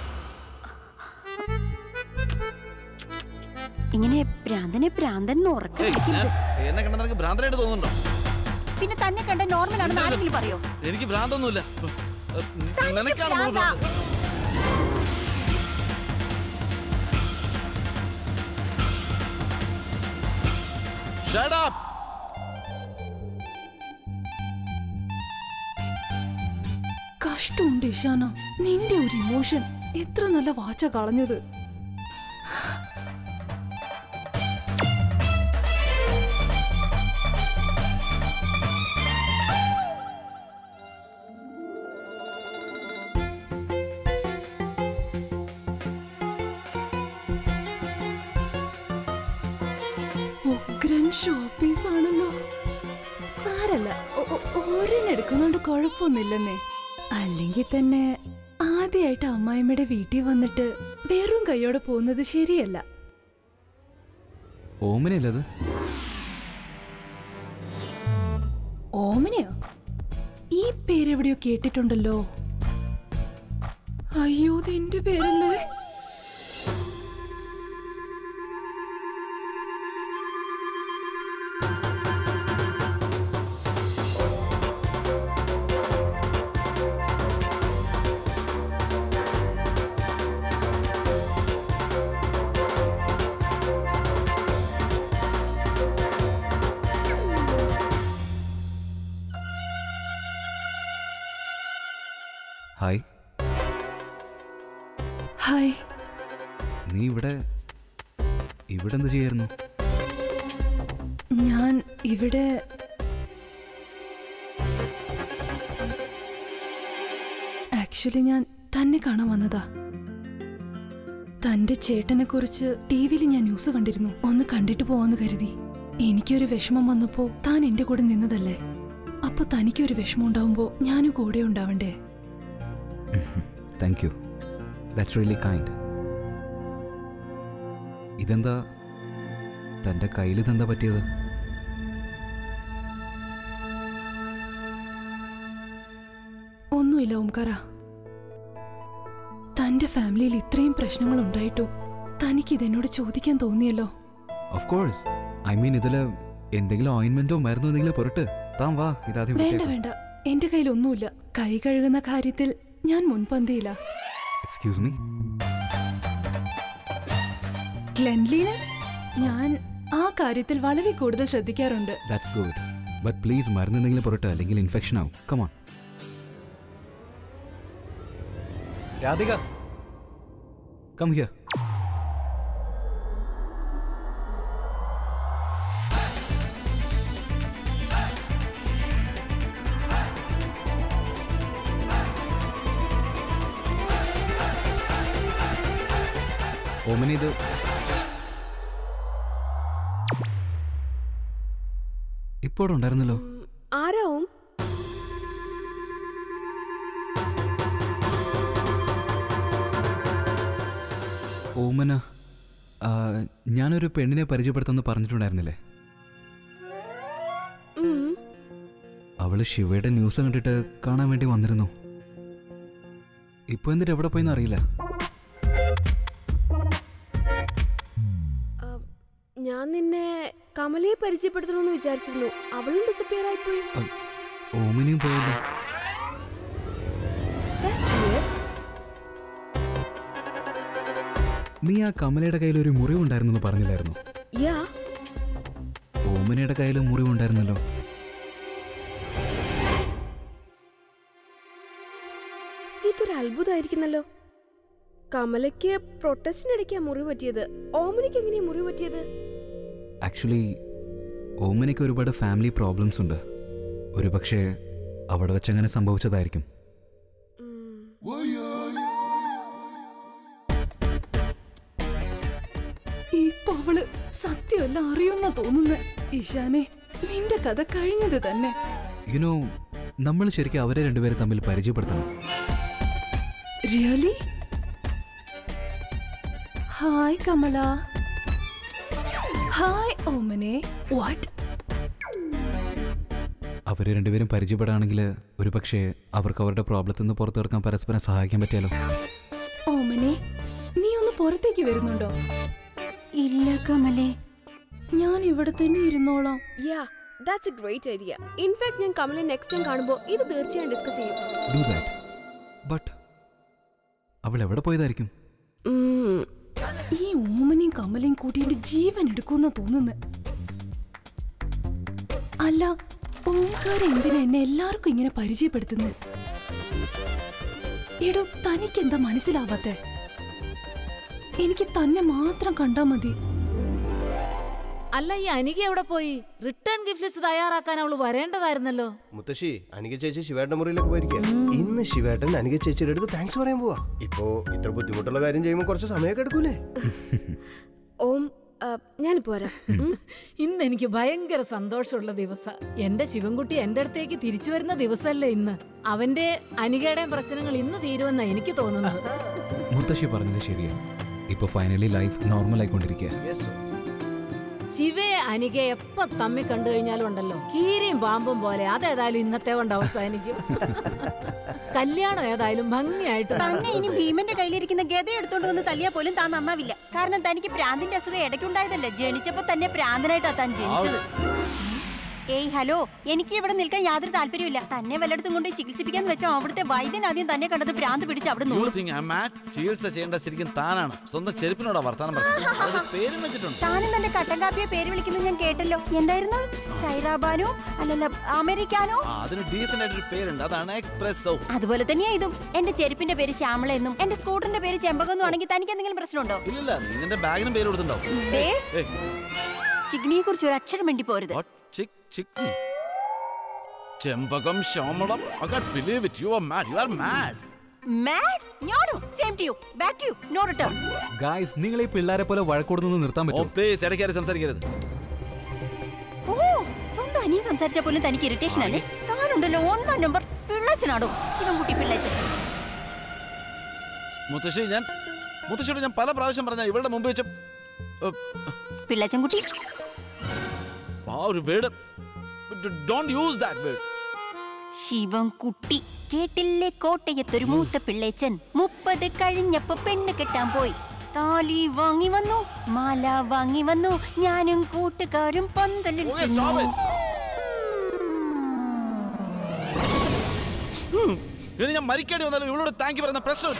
ഇങ്ങനെ പ്രാന്തനെ പ്രാന്തൻ എന്ന് ഉറക്കം ഏയ്, വിളിക്കരുത്. ഞാൻ- എന്നെ കണ്ട നിനക്ക് ഭ്രാന്തനായിട്ട് തോന്നുന്നുണ്ടോ പിന്നെ തന്നെ കണ്ട നോർമൽ ആണെന്ന് ആരെങ്കിലും പറയോ എനിക്ക് ഭ്രാന്തൊന്നുമില്ല തനിക്ക് നിനക്കാണ് മുഴുവൻ ഭ്രാന്താ. ഭ്രാന്ത്. Shut up! കഷ്ടമുണ്ട് ഇഷാന നിന്റെ ഒരു ഇമോഷൻ എത്ര നല്ല വാച്ച കളഞ്ഞത് ഉഗ്രൻ ഷോപ്പീസ് ആണല്ലോ സാരല്ല ഒ- ഒ- ഒരെണ്ണം എടുക്കുന്നോണ്ട് കുഴപ്പമൊന്നുമില്ലെന്നേ അല്ലെങ്കിൽ തന്നെ ആദ്യമായിട്ട് അമ്മായിമ്മയുടെ വീട്ടിൽ വന്നിട്ട് വെറും കൈയോടെ പോകുന്നത് ശരിയല്ല ഓമനയല്ലേ അത് ഓമനയോ ഈ പേരെവിടെയോ കേട്ടിട്ടുണ്ടല്ലോ അയ്യോ ഇത് എന്റെ പേരല്ലേ ഹായ് ഹായ് നീ ഇവിടെ ഇവിടെ എന്ത് ചെയ്യായിരുന്നു ഞാൻ ഇവിടെ ആക്ച്വലി ഞാൻ തന്നെ കാണാൻ വന്നതാ തന്റെ ചേട്ടനെ കുറിച്ച് ടി വിയിൽ ഞാൻ ന്യൂസ് കണ്ടിരുന്നു ഒന്ന് കണ്ടിട്ട് പോവാന്ന് കരുതി എനിക്കൊരു വിഷമം വന്നപ്പോ താൻ എന്റെ കൂടെ നിന്നതല്ലേ അപ്പൊ തനിക്കൊരു വിഷമം ഉണ്ടാവുമ്പോ ഞാനും കൂടെ ഉണ്ടാവണ്ടേ thank you that's really kind ഇതെന്താ തൻ്റെ കയ്യിൽ ഇതെന്താ പറ്റിയത് ഒന്നുമില്ല ഓംകാര തന്റെ ഫാമിലിയിൽ ഇത്രയും പ്രശ്നങ്ങൾ ഉണ്ടായിട്ടും തനിക്ക് ഇതെന്നോട് ചോദിക്കാൻ തോന്നിയല്ലോ ഓഫ് കോഴ്സ് ഐ മീൻ ഇതിൽ എന്തെങ്കിലും ഓയിൻമെന്റോ മരുന്നോ എന്തെങ്കിലും പുരട്ട് താൻ വാ ഇതാദ്യം വേണ്ട വേണ്ട എന്റെ കയ്യിൽ ഒന്നുമില്ല കൈ കഴുകുന്ന കാര്യത്തിൽ ഞാൻ മുൻപന്തിയില്ല എക്സ്ക്യൂസ് മീ ക്ലെൻലിനെസ് ഞാൻ ആ കാര്യത്തിൽ വളരെ കൂടുതൽ ശ്രദ്ധിക്കാറുണ്ട് ദാറ്റ്സ് ഗുഡ് ബട്ട് പ്ലീസ് മരുന്ന് എന്തെങ്കിലും പുരട്ട് അല്ലെങ്കിൽ ഇൻഫെക്ഷൻ ആവും come on Radhika come here Omana ഇത് ഇപ്പോൾ ഉണ്ടായിരുന്നല്ലോ ആരാവും ഓമന ആ, ഞാനൊരു പെണ്ണിനെ പരിചയപ്പെടുത്തെന്ന് പറഞ്ഞിട്ടുണ്ടായിരുന്നില്ലേ ഉം. അവള് ശിവയുടെ ന്യൂസ് കണ്ടിട്ട് കാണാൻ വേണ്ടി വന്നിരുന്നു ഇപ്പൊ എന്നിട്ട് എവിടെ പോയിന്ന് അറിയില്ല ആ, ഞാൻ നിന്നെ കമലയെ പരിചയപ്പെടുത്തണമെന്ന് വിചാരിച്ചിരുന്നു അവളും ഡിസപ്പിയർ ആയിപ്പോയി ഓമനയും പോയില്ല That's weird. നീ ആ കമലയുടെ കയ്യിൽ ഒരു മുറിവുണ്ടായിരുന്നു എന്ന് പറഞ്ഞില്ലായിരുന്നു Yeah. ഓമനയുടെ കയ്യിൽ മുറിവുണ്ടായിരുന്നല്ലോ ഇതൊരു അത്ഭുതമായിരിക്കുന്നല്ലോ കമലയ്ക്ക് പ്രൊട്ടസ്റ്റിനിടയ്ക്കാ മുറി പറ്റിയത് ഓമനിക്ക് എങ്ങനെയാ മുറി പറ്റിയത് ആക്ച്വലി ഓമനയ്ക്ക് ഒരുപാട് ഫാമിലി പ്രോബ്ലംസ് ഉണ്ട് ഒരുപക്ഷെ അവിടെ വെച്ചങ്ങനെ സംഭവിച്ചതായിരിക്കും ഇപ്പൊ അവള് സത്യമല്ല അറിയുന്ന തോന്നുന്നു ഈശാനെ നിന്റെ കഥ കഴിഞ്ഞത് തന്നെ യുനോ നമ്മൾ ശരിക്കും അവരെ രണ്ടുപേരെ തമ്മിൽ പരിചയപ്പെടുത്തണം റിയലി ഹായ് കമല ഹായ് ഓമനെ വാട്ട് അവർ രണ്ടുപേരും പരിചയപ്പെടുകയാണെങ്കിൽ ഒരുപക്ഷെ അവർക്ക് അവരുടെ പ്രോബ്ലത്തിൽ നിന്ന് പുറത്തു കിടക്കാൻ പരസ്പരം സഹായിക്കാൻ പറ്റിയാലോ ഓമനെ നീ ഒന്ന് പുറത്തേക്ക് വരുന്നുണ്ടോ ഇല്ല കമലേ ഞാൻ ഇവിടെ തന്നെ ഇരുന്നോളാം yeah that's a great idea in fact ഞാൻ കമലെ നെക്സ്റ്റ് ടൈം കാണുമ്പോൾ ഇത് തീർച്ചയായും ഡിസ്കസ് ചെയ്യും ഡു ദാറ്റ് ബട്ട് അവൾ എവിടെ പോയതായിരിക്കും ഉം. ഈ ഓമനെയും കമലയും കൂട്ടി എന്റെ ജീവൻ എടുക്കുമെന്നാ തോന്നുന്നത് അല്ല ഓംകാരം എന്തിനാ എന്നെ എല്ലാവർക്കും ഇങ്ങനെ പരിചയപ്പെടുത്തുന്നത് എടോ തനിക്കെന്താ മനസ്സിലാവാത്തെ എനിക്ക് തന്നെ മാത്രം കണ്ടാ മതി അല്ല ഈ അനിക എവിടെ പോയി റിട്ടേൺ ഗിഫ്റ്റ് ലിസ്റ്റ് തയ്യാറാക്കാൻ അവള് വരേണ്ടതായിരുന്നല്ലോ മുത്തശ്ശി അനിക ചേച്ചി ശിവേട്ടന്റെ മുറിയിലേക്ക് പോയിരിക്കുക ഇന്ന് ശിവേട്ടൻ അനിക ചേച്ചിയുടെ അടുത്ത് താങ്ക്സ് പറയാൻ പോവാ ഇപ്പോ ഇത്ര ബുദ്ധിമുട്ടുള്ള കാര്യം ചെയ്യുമ്പോൾ കുറച്ച് സമയമൊക്കെ എടുക്കൂലേ ഓം ആ, ഞാനിപ്പോ വരാം ഉം. ഇന്ന് എനിക്ക് ഭയങ്കര സന്തോഷമുള്ള ദിവസ എന്റെ ശിവൻകുട്ടി എന്റെ അടുത്തേക്ക് തിരിച്ചു വരുന്ന ദിവസമല്ലേ ഇന്ന് അവന്റെ അനികയുടെയും പ്രശ്നങ്ങൾ ഇന്ന് തീരുമെന്നാ എനിക്ക് തോന്നുന്നത് മുത്തശ്ശി പറഞ്ഞത് ശരിയാണ് ഇപ്പോൾ ഫൈനലി ലൈഫ് നോർമൽ ആയിക്കൊണ്ടിരിക്കുക Yes, sir. ശിവയെ അനിക എപ്പോ തമ്മി കണ്ടു കഴിഞ്ഞാലും ഉണ്ടല്ലോ കീരിയും പാമ്പും പോലെ അതേതായാലും ഇന്നത്തെ കൊണ്ട് അവസാനിക്കും കല്യാണം ഏതായാലും ഭംഗിയായിട്ട് തന്നെ നടക്കും. ഇനി ഭീമന്റെ കയ്യിലിരിക്കുന്ന ഗത എടുത്തോണ്ട് വന്ന് തല്ലിയാ പോലും താൻ നന്നാവില്ല കാരണം തനിക്ക് പ്രാന്തിന്റെ അസുഖം ഇടയ്ക്കുണ്ടായതല്ലേ ജനിച്ചപ്പോ തന്നെ പ്രാന്തനായിട്ടാ താൻ ജനിച്ചത് ഏയ് ഹലോ എനിക്ക് ഇവിടെ നിൽക്കാൻ യാതൊരു താല്പര്യമില്ല തന്നെ വല്ലയിടത്തും കൊണ്ട് ചികിത്സിപ്പിക്കാന്ന് വെച്ചാൽ അവിടുത്തെ വൈദ്യൻ ആദ്യം തന്നെ കണ്ടത് പ്രാന്ത് പിടിച്ച് അവിടെ You നൂറും think I'm mad? ചികിത്സ ചെയ്യേണ്ട ശരിക്കും താനാണ് സ്വന്തം ചെരുപ്പിനോടാ വർത്താനം പറഞ്ഞത് അതിന് പേരും വെച്ചിട്ടുണ്ട് താനും തന്റെ കട്ടൻ കാപ്പിയെ പേര് വിളിക്കുന്നത് ഞാൻ കേട്ടല്ലോ എന്തായിരുന്നു സൈറാബാനോ അല്ലല്ല അമേരിക്കാനോ ആ, അതിന് ഡീസന്റ് ആയിട്ടൊരു പേരുണ്ട് അതാണ് എക്സ്പ്രസ്സോ അതുപോലെ തന്നെയാ ഇതും എന്റെ ചെരുപ്പിന്റെ പേര് ശ്യാമള എന്നും എന്റെ സ്കൂട്ടറിന്റെ പേര് ചെമ്പകം എന്നും ആണെങ്കിൽ തനിക്ക് എന്തെങ്കിലും പ്രശ്നമുണ്ടോ ഇല്ലില്ല നീ നിന്റെ ബാഗിനും പേര് കൊടുത്തിട്ടുണ്ടാവും ദേ, ഏയ്, ചിഗ്നിയെ കുറിച്ച് ഒരു അക്ഷരം വേണ്ടി പോരുത് what? ചിക്, ചിക്. ചെമ്പകം ശ്യാമളം I can't believe it. You are mad. You are mad. Mad ഞാനോ same to you back to you no return guys നിങ്ങൾ ഈ പിള്ളേരെ പോലെ വഴക്കൂടുന്നത് നിർത്താൻ Oh, പറ്റും please, ഇടയ്ക്കേറി സംസാരിക്കരുത് ഓ സ്വന്തം അനിയൻ സംസാരിച്ചാൽ പോലും തനിക്ക് ഇറിറ്റേഷൻ അല്ലേ താനുണ്ടല്ലോ ഒന്നാം നമ്പർ പിള്ളച്ചനാടോ ശിവൻകുട്ടി പിള്ളച്ചൻ മുത്തശ്ശി ഞാൻ മുത്തശ്ശിയോട് ഞാൻ പല പ്രാവശ്യം പറഞ്ഞ ഇവളുടെ മുമ്പ് വെച്ച് പിള്ളച്ചൻകുട്ടി ആ ഒരു word don't use that word Sivankutty കേട്ടില്ലേ കോട്ടയത്തൊരു മൂത്ത പിള്ളേച്ചൻ മുപ്പത് കഴിഞ്ഞപ്പോ പെണ്ണ് കെട്ടാൻ പോയി താലി വാങ്ങി വന്നു മാല വാങ്ങി വന്നു ഞാനും കൂട്ടുകാരും പന്തലിൽ Okay, stop ചെന്നു. it. ഇനി ഞാൻ മരിക്കേണ്ടി വന്നാലും ഇവളോട് താങ്ക് യു പറയുന്ന പ്രശ്നം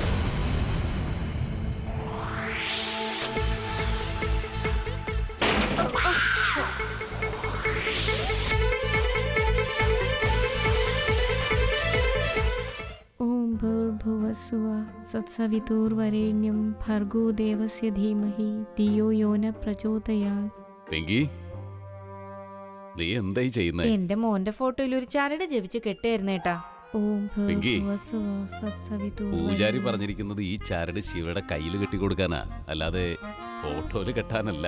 ॐ भूर्भुवस्सुव सत्सवितुर्वरेण्यं भर्गो देवस्य धीमहि धियो यो न प्रचोदयात् പെങ്കി നീ എന്തായി ചെയ്യുന്നേ എന്റെ മോന്റെ ഫോട്ടോയിൽ ഒരു ചരട് ജപിച്ച് കെട്ടായിരുന്നേട്ടാ ഓം പിങ്കി, ഭൂർഭുവസ്സുവ സത്സവിതുർ പൂജാരി പറഞ്ഞിരിക്കുന്നത് ഈ ചരട് ശിവയുടെ കയ്യിൽ കെട്ടിക്കൊടുക്കാനാ അല്ലാതെ ഫോട്ടോയില് കെട്ടാനല്ല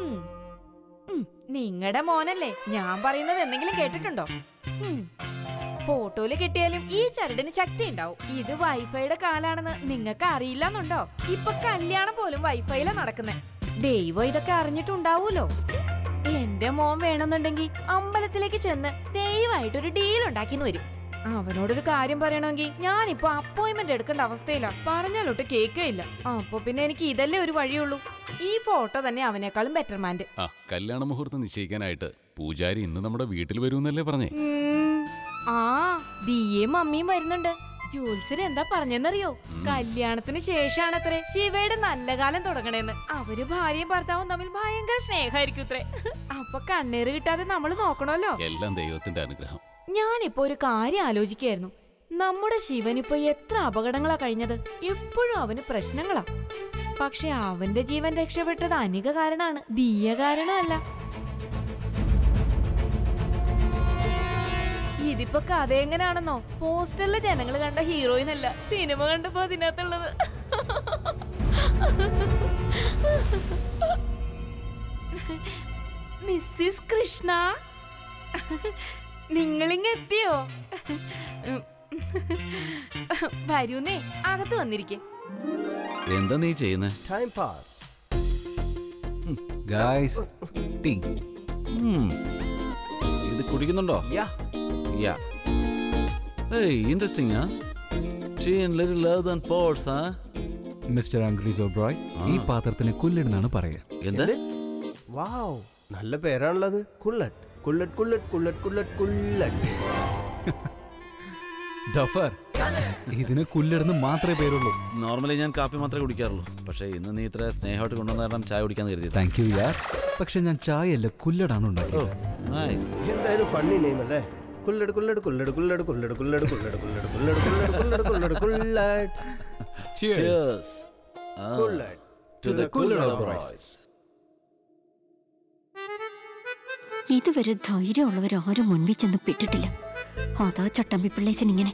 നിങ്ങടെ മോനല്ലേ ഞാൻ പറയുന്നത് എന്തെങ്കിലും കേട്ടിട്ടുണ്ടോ ഹും. ഫോട്ടോയില് കിട്ടിയാലും ഈ ചരടിന് ശക്തി ഉണ്ടാവും ഇത് വൈഫൈയുടെ കാലാണെന്ന് നിങ്ങൾക്ക് അറിയില്ലെന്നുണ്ടോ ഇപ്പൊ കല്യാണം പോലും വൈഫൈയിലാ നടക്കുന്നേ ദൈവം ഇതൊക്കെ അറിഞ്ഞിട്ടുണ്ടാവൂലോ എന്റെ മോൻ വേണമെന്നുണ്ടെങ്കിൽ അമ്പലത്തിലേക്ക് ചെന്ന് ദൈവമായിട്ടൊരു ഡീൽ ഉണ്ടാക്കിന്ന് വരും അവനോടൊരു കാര്യം പറയണമെങ്കിൽ ഞാനിപ്പോ അപ്പോയിന്റ്മെന്റ് എടുക്കേണ്ട അവസ്ഥയിലാ പറഞ്ഞാലൊട്ട് കേൾക്കുകയില്ല അപ്പൊ പിന്നെ എനിക്ക് ഇതല്ലേ ഒരു വഴിയുള്ളൂ ഈ ഫോട്ടോ തന്നെ അവനേക്കാളും ബെറ്റർമാൻഡ് ആ കല്യാണ മുഹൂർത്തം നിശ്ചയിക്കാനായിട്ട് പൂജാരി ഇന്ന് നമ്മുടെ വീട്ടിൽ വരുമെന്നല്ലേ പറഞ്ഞേ ആ ദിയേം മമ്മിയും വരുന്നുണ്ട് ജോത്സര് എന്താ പറഞ്ഞെന്നറിയോ കല്യാണത്തിന് ശേഷാണത്രേ ശിവയുടെ നല്ല കാലം തുടങ്ങണേന്ന് അവര് ഭാര്യയും ഭർത്താവും തമ്മിൽ ഭയങ്കര സ്നേഹമായിരിക്കും ഇത്രേ അപ്പൊ കണ്ണീര് കിട്ടാതെ നമ്മൾ നോക്കണമല്ലോ എല്ലാം ദൈവത്തിന്റെ അനുഗ്രഹം ഞാനിപ്പോ ഒരു കാര്യം ആലോചിക്കായിരുന്നു നമ്മുടെ ശിവൻ ഇപ്പൊ എത്ര അപകടങ്ങളാ കഴിഞ്ഞത് എപ്പോഴും അവന് പ്രശ്നങ്ങളാ പക്ഷെ അവന്റെ ജീവൻ രക്ഷപ്പെട്ടത് അനിക കാരണാണ് ദിയ കാരണമല്ല ഇതിപ്പോ കഥ എങ്ങനെയാണെന്നോ പോസ്റ്ററിലെ ജനങ്ങൾ കണ്ട ഹീറോയിൻ അല്ല സിനിമ കണ്ടപ്പോ അതിനകത്തുള്ളത് മിസ്സിസ് കൃഷ്ണ നിങ്ങളിങ്ങ എത്തിയോ വരൂന്നേ അകത്ത് വന്നിരിക്കെ എന്താ നീ ചെയ്യുന്നേ ടൈം പാസ് ഗായ്സ് ടീ ഇത് കുടിക്കുന്നുണ്ടോ യാ യാ ഏയ് ഇൻട്രസ്റ്റിംഗ് ആ tea and little love and pots ആ മിസ്റ്റർ അംഗ്രീസ് ഓബ്രോയ് ഈ പാത്രത്തിന് കുല്ലിടുന്നാണ് പറയുക എന്താ വാവ് നല്ല പേരാണുള്ളത് കുള്ളട്ട് കുള്ളട്ട് കുള്ളട്ട് കുള്ളട്ട് കുള്ളട്ട് കുള്ളട്ട് ഡഫർ ഇതിന് കുല്ലിടുന്ന് മാത്രമേ പേരുള്ളൂ നോർമലി ഞാൻ കാപ്പി മാത്രമേ കുടിക്കാറുള്ളൂ പക്ഷേ ഇന്ന് നീ ഇത്ര സ്നേഹമായിട്ട് കൊണ്ടുവന്ന കാരണം ചായ കുടിക്കാന്ന് കരുതി താങ്ക് യു യാർ പക്ഷെ ഞാൻ ചായയല്ല കുല്ലടാണ് ഉണ്ടാക്കിയത് നൈസ് എന്തായാലും ഫണ്ണി നെയിം അല്ലേ കുള്ളട് കുള്ളട് കുള്ളട് കുള്ളട് കുള്ളട് കുള്ളട് കുള്ളട് കുള്ളട് കുള്ളട് കുള്ളട് കുള്ളട് കുള്ളട് കുള്ളട് Cheers. Ah, കുള്ളട് to the Kullad boys. ഇതുവരെ ധൈര്യമുള്ളവരാരും മുൻപിൽ ചെന്ന് പെട്ടിട്ടില്ല അതാ ചട്ടമ്പി പിള്ളേച്ചൻ ഇങ്ങനെ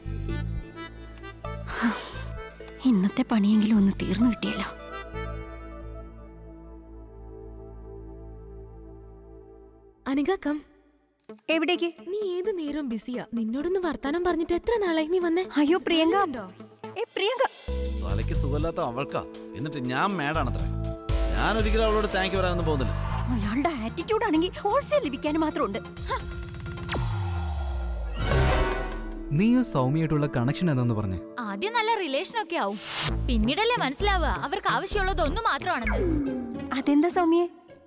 ഇന്നത്തെ പണിയെങ്കിലും ഒന്ന് തീർന്നു കിട്ടിയല്ലോ അനികാക്കം എവിടേക്ക് നീ ഏത് നേരവും ബിസിയാ നിന്നോടൊന്ന് വർത്താനം പറഞ്ഞിട്ട് എത്ര നാളായി നീ വന്നേ അയ്യോ പ്രിയങ്ക ഏ പ്രിയങ്ക തലയ്ക്ക് സുഖമില്ലാത്ത അവൾക്കാ എന്നിട്ട് ഞാൻ മേടാണത്ര ഞാൻ ഒരിക്കലും അവളോട് താങ്ക് യു പറയാനൊന്നും പോകുന്നില്ല അയാളുടെ ആറ്റിറ്റ്യൂഡ് ആണെങ്കിൽ ഹോൾസെയിൽ ലഭിക്കാൻ മാത്രമുണ്ട് ഹ, നീയും സൗമ്യയായിട്ടുള്ള കണക്ഷൻ എന്താന്ന് പറഞ്ഞേ ആദ്യം നല്ല റിലേഷൻ ഒക്കെ ആവും പിന്നീടല്ലേ മനസ്സിലാവുക അവർക്ക് ആവശ്യമുള്ളത് ഒന്ന് മാത്രമാണെന്ന് അതെന്താ സൗമ്യേ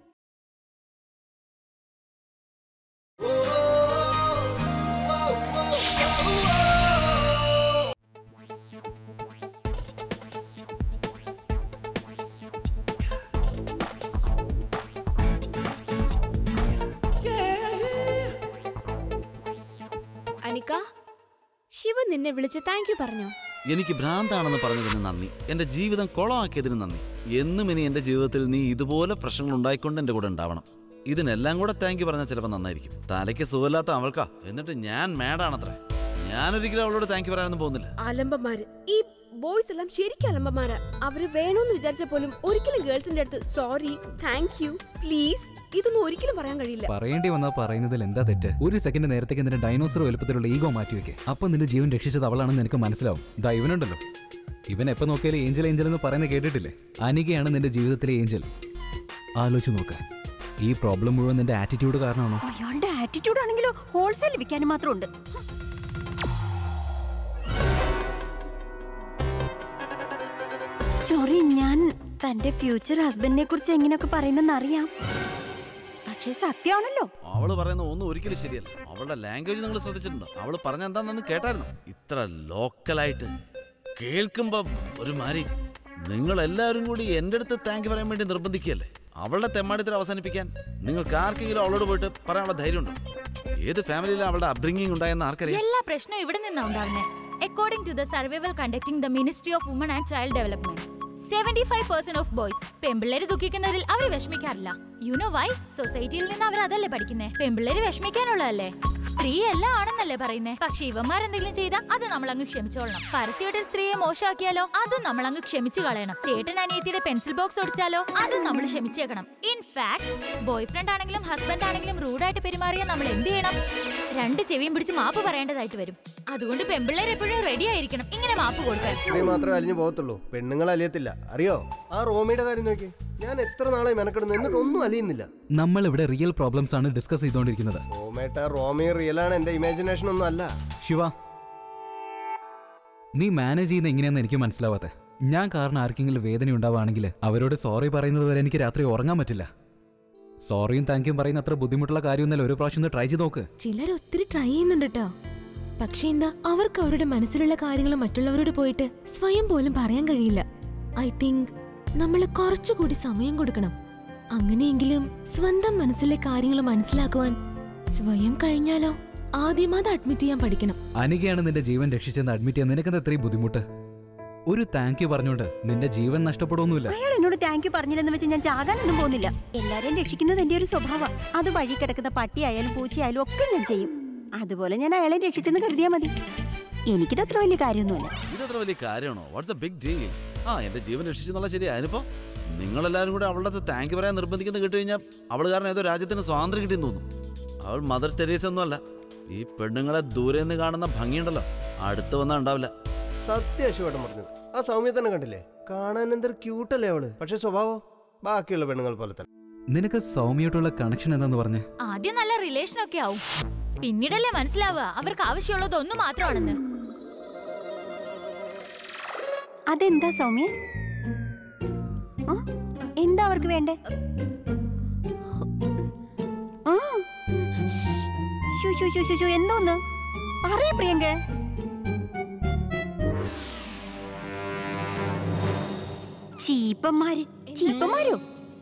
അനിക ശിവ നിന്നെ വിളിച്ച് താങ്ക് യു പറഞ്ഞോ എനിക്ക് ഭ്രാന്താണെന്ന് പറഞ്ഞതിന് നന്ദി എന്റെ ജീവിതം കുളമാക്കിയതിന് നന്ദി എന്നും ഇനി എന്റെ ജീവിതത്തിൽ നീ ഇതുപോലെ പ്രശ്നങ്ങൾ ഉണ്ടായിക്കൊണ്ട് എന്റെ കൂടെ ഉണ്ടാവണം ഇതിനെല്ലാം കൂടെ താങ്ക് യു പറഞ്ഞാൽ ചിലപ്പോൾ നന്നായിരിക്കും തലയ്ക്ക് സുഖമില്ലാത്ത അവൾക്കാ എന്നിട്ട് ഞാൻ മാഡാണത്രേ ഞാനൊരിക്കലും അവളോട് താങ്ക് യു പറയാനൊന്നും പോകുന്നില്ല അലമ്പന്മാര് ഈ ബോയ്സ് എല്ലാം ശരിക്കും അലമ്പന്മാരാ അവര് വേണോന്ന് വിചാരിച്ച പോലും ഒരിക്കലും ഗേൾസിന്റെ അടുത്ത് സോറി താങ്ക് യു പ്ലീസ് ഇതൊന്നും ഒരിക്കലും പറയാൻ കഴിയില്ല പറയേണ്ടി വന്നാ പറയുന്നതിൽ എന്താ തെറ്റ് ഒരു സെക്കൻഡ് നേരത്തേക്ക് നിന്റെ ഡൈനോസർ വലുപ്പത്തിലുള്ള ഈഗോ മാറ്റി വെക്കേ അപ്പൊ നിന്റെ ജീവൻ രക്ഷിച്ചത് അവളാണെന്ന് എനിക്ക് മനസ്സിലാവും ദാ ഇവനുണ്ടല്ലോ ഇവൻ എപ്പോ നോക്കിയാലും ഏഞ്ചൽ ഏഞ്ചൽ എന്ന് പറയുന്നത് കേട്ടിട്ടില്ലേ അനികയാണ് നിന്റെ ജീവിതത്തിലെ ഏഞ്ചൽ ആലോചിച്ച് നോക്ക് ഈ പ്രോബ്ലം മുഴുവൻ നിന്റെ ആറ്റിറ്റ്യൂഡ് കാരണമാണോ അയാളുടെ ആറ്റിറ്റ്യൂഡ് ആണെങ്കിലോ ഹോൾസെയിൽ ലഭിക്കാൻ മാത്രമുണ്ട് സോറി ഞാൻ തന്റെ ഫ്യൂച്ചർ ഹസ്ബൻഡിനെ കുറിച്ച് എങ്ങനെയൊക്കെ പറയുന്നെന്ന് അറിയാം പക്ഷേ സത്യമാണല്ലോ അവള് പറയുന്ന ഒന്നും ഒരിക്കലും ശരിയല്ല അവളുടെ ലാംഗ്വേജ് നിങ്ങൾ ശ്രദ്ധിച്ചിട്ടുണ്ടോ അവള് പറഞ്ഞ എന്താണെന്ന് കേട്ടായിരുന്നു ഇത്ര ലോക്കലായിട്ട് കേൾക്കുമ്പോ ഒരു മാരി നിങ്ങൾ എല്ലാവരും കൂടി എൻ്റെ അടുത്ത് താങ്ക് പറയാൻ വേണ്ടി നിർബന്ധിക്കുകയല്ലേ അവളുടെ തെമ്മാടിത്തരം അവസാനിപ്പിക്കാൻ നിങ്ങൾക്ക് ആർക്കെങ്കിലും അവളോട് പോയിട്ട് പറയാനുള്ള ധൈര്യമുണ്ടോ ഏത് ഫാമിലിയിലാണ് അവളുടെ അബ്രിങ്ങിങ് ഉണ്ടായെന്ന് ആർക്കറിയാം എല്ലാ പ്രശ്നവും ഇവിടെ നിന്നാ ഉണ്ടാവുന്നത് according to the survival conducting the ministry of woman and child development seventy five percent of boys പെമ്പിള്ളേര് ദുഃഖിക്കുന്നതിൽ അവർ വിഷമിക്കാറില്ല യു നോ വൈ സൊസൈറ്റിയിൽ നിന്ന് അവർ അതല്ലേ പഠിക്കുന്നേ പെമ്പിള്ളേര് വിഷമിക്കാനുള്ളതല്ലേ സ്ത്രീ എല്ലാം ആണെന്നല്ലേ പറയുന്നേ പക്ഷെ ഇവന്മാർ എന്തെങ്കിലും ചെയ്താൽ അത് നമ്മൾ അങ്ങ് ക്ഷമിച്ചോളണം പരസ്യമായിട്ട് ഒരു സ്ത്രീയെ മോശമാക്കിയാലോ അത് നമ്മൾ അങ്ങ് ക്ഷമിച്ചു കളയണം ചേട്ടൻ അനിയത്തിയുടെ പെൻസിൽ ബോക്സ് ഒടിച്ചാലോ അത് നമ്മൾ ക്ഷമിച്ചേക്കണം ഇൻഫാക്ട് ബോയ് ഫ്രണ്ട് ആണെങ്കിലും ഹസ്ബൻഡ് ആണെങ്കിലും റൂഡായിട്ട് പെരുമാറിയാൽ നമ്മൾ എന്ത് ചെയ്യണം രണ്ട് ചെവിയും പിടിച്ച് മാപ്പ് പറയേണ്ടതായിട്ട് വരും അതുകൊണ്ട് പെമ്പിള്ളേർ എപ്പോഴും റെഡി ആയിരിക്കണം ഇങ്ങനെ മാപ്പ് കൊടുക്കാൻ സ്ത്രീ മാത്രമേ അലിഞ്ഞു പോകത്തുള്ളൂ പെണ്ണുങ്ങൾ അലിയത്തില്ല അറിയോ ആ റോമിയുടെ കാര്യം നോക്കി ഞാൻ എത്ര നാളായി മെനക്കെടുന്നു എന്നിട്ട് ഒന്നും അലിയുന്നില്ല നമ്മൾ ഇവിടെ റിയൽ പ്രോബ്ലംസ് ആണ് ഡിസ്കസ് ചെയ്തുകൊണ്ടിരിക്കുന്നത് റോമേട്ട റോമി റിയലാണ് എന്റെ ഇമാജിനേഷൻ ഒന്നും അല്ല ശിവ നീ മാനേജ് ചെയ്യുന്ന എങ്ങനെയാന്ന് എനിക്ക് മനസ്സിലാവാത്തെ ഞാൻ കാരണം ആർക്കെങ്കിലും വേദന ഉണ്ടാവുകയാണെങ്കിൽ അവരോട് സോറി പറയുന്നത് വരെ എനിക്ക് രാത്രി ഉറങ്ങാൻ പറ്റില്ല സോറിയും താങ്ക്യും പറയുന്ന അത്ര ബുദ്ധിമുട്ടുള്ള കാര്യമൊന്നുമല്ല ഒരു പ്രാവശ്യം ഒന്ന് ട്രൈ ചെയ്ത് നോക്ക് ചിലർ ഒത്തിരി ട്രൈ ചെയ്യുന്നുണ്ട് കേട്ടോ പക്ഷെ എന്താ അവർക്ക് അവരുടെ മനസ്സിലുള്ള കാര്യങ്ങൾ മറ്റുള്ളവരോട് പോയിട്ട് സ്വയം പോലും പറയാൻ കഴിയില്ല ഐ തിങ്ക് നമ്മൾ കുറച്ചുകൂടി സമയം കൊടുക്കണം അങ്ങനെയെങ്കിലും സ്വന്തം മനസ്സിലെ കാര്യങ്ങൾ മനസ്സിലാക്കുവാൻ സ്വയം കഴിഞ്ഞാലോ ആദ്യം അത് അഡ്മിറ്റ് ചെയ്യാൻ പഠിക്കണം അനികയാണ് നിന്റെ ജീവൻ രക്ഷിച്ചെന്ന് അഡ്മിറ്റ് ചെയ്യാൻ നിനക്കെന്താ ഇത്രയും ബുദ്ധിമുട്ട് ഒരു താങ്ക് യു പറഞ്ഞുകൊണ്ട് നിന്റെ ജീവൻ നഷ്ടപ്പെടുമൊന്നുമില്ല അയാൾ എന്നോട് താങ്ക് യു പറഞ്ഞില്ലെന്ന് വെച്ച് ഞാൻ ചാകാനൊന്നും പോകുന്നില്ല എല്ലാരെയും രക്ഷിക്കുന്നത് എന്റെ ഒരു സ്വഭാവം അത് വഴി കിടക്കുന്ന പട്ടിയായാലും പൂച്ചയായാലും ഒക്കെ ഞാൻ ചെയ്യും അതുപോലെ ഞാൻ അയാളെ രക്ഷിച്ചെന്ന് കരുതിയാൽ മതി എനിക്കിത് അത്ര വലിയ കാര്യമൊന്നുമല്ല ഇതത്ര വലിയ കാര്യമാണോ വാട്ട്സ് എ ബിഗ് ഡീൽ ആ എന്റെ ജീവൻ രക്ഷിച്ചെന്നുള്ള ശരി അതിനിപ്പോ നിങ്ങളെല്ലാവരും കൂടെ അവളുടെ അടുത്ത് താങ്ക് പറയാൻ നിർബന്ധിക്കുന്ന കേട്ട് കഴിഞ്ഞാൽ അവൾ കാരണം ഏതോ രാജ്യത്തിന് സ്വാതന്ത്ര്യം കിട്ടിയെന്ന് തോന്നുന്നു അവൾ മദർ തെരേസ ഒന്നുമല്ല ഈ പെണ്ണുങ്ങളെ ദൂരെ നിന്ന് കാണുന്ന ഭംഗിയുണ്ടല്ലോ അടുത്ത് വന്നാൽ ഉണ്ടാവില്ല സത്യ ശിവട്ടം പറഞ്ഞത് ആ സൗമ്യ തന്നെ കണ്ടില്ലേ കാണാൻ എന്തൊരു ക്യൂട്ടല്ലേ അവള് പക്ഷെ സ്വഭാവം ബാക്കിയുള്ള പെണ്ണുങ്ങൾ പോലെ തന്നെ നിനക്ക് സൗമ്യയായിട്ടുള്ള കണക്ഷൻ എന്താന്ന് പറഞ്ഞേ ആദ്യം നല്ല റിലേഷൻ ഒക്കെ ആവും പിന്നീടല്ലേ മനസ്സിലാവുക അവർക്ക് ആവശ്യമുള്ളത് ഒന്ന് മാത്രമാണെന്ന് അതെന്താ സൗമ്യ ആ? എന്താ അവർക്ക് വേണ്ടേ ആ. ശ്ശോ, ശ്ശോ, ശ്ശോ, ശ്ശോ, ശ്ശോ, എന്തോന്ന് പറയ പ്രിയങ്ക ചീപ്പന്മാര് ചീപ്പന്മാരോ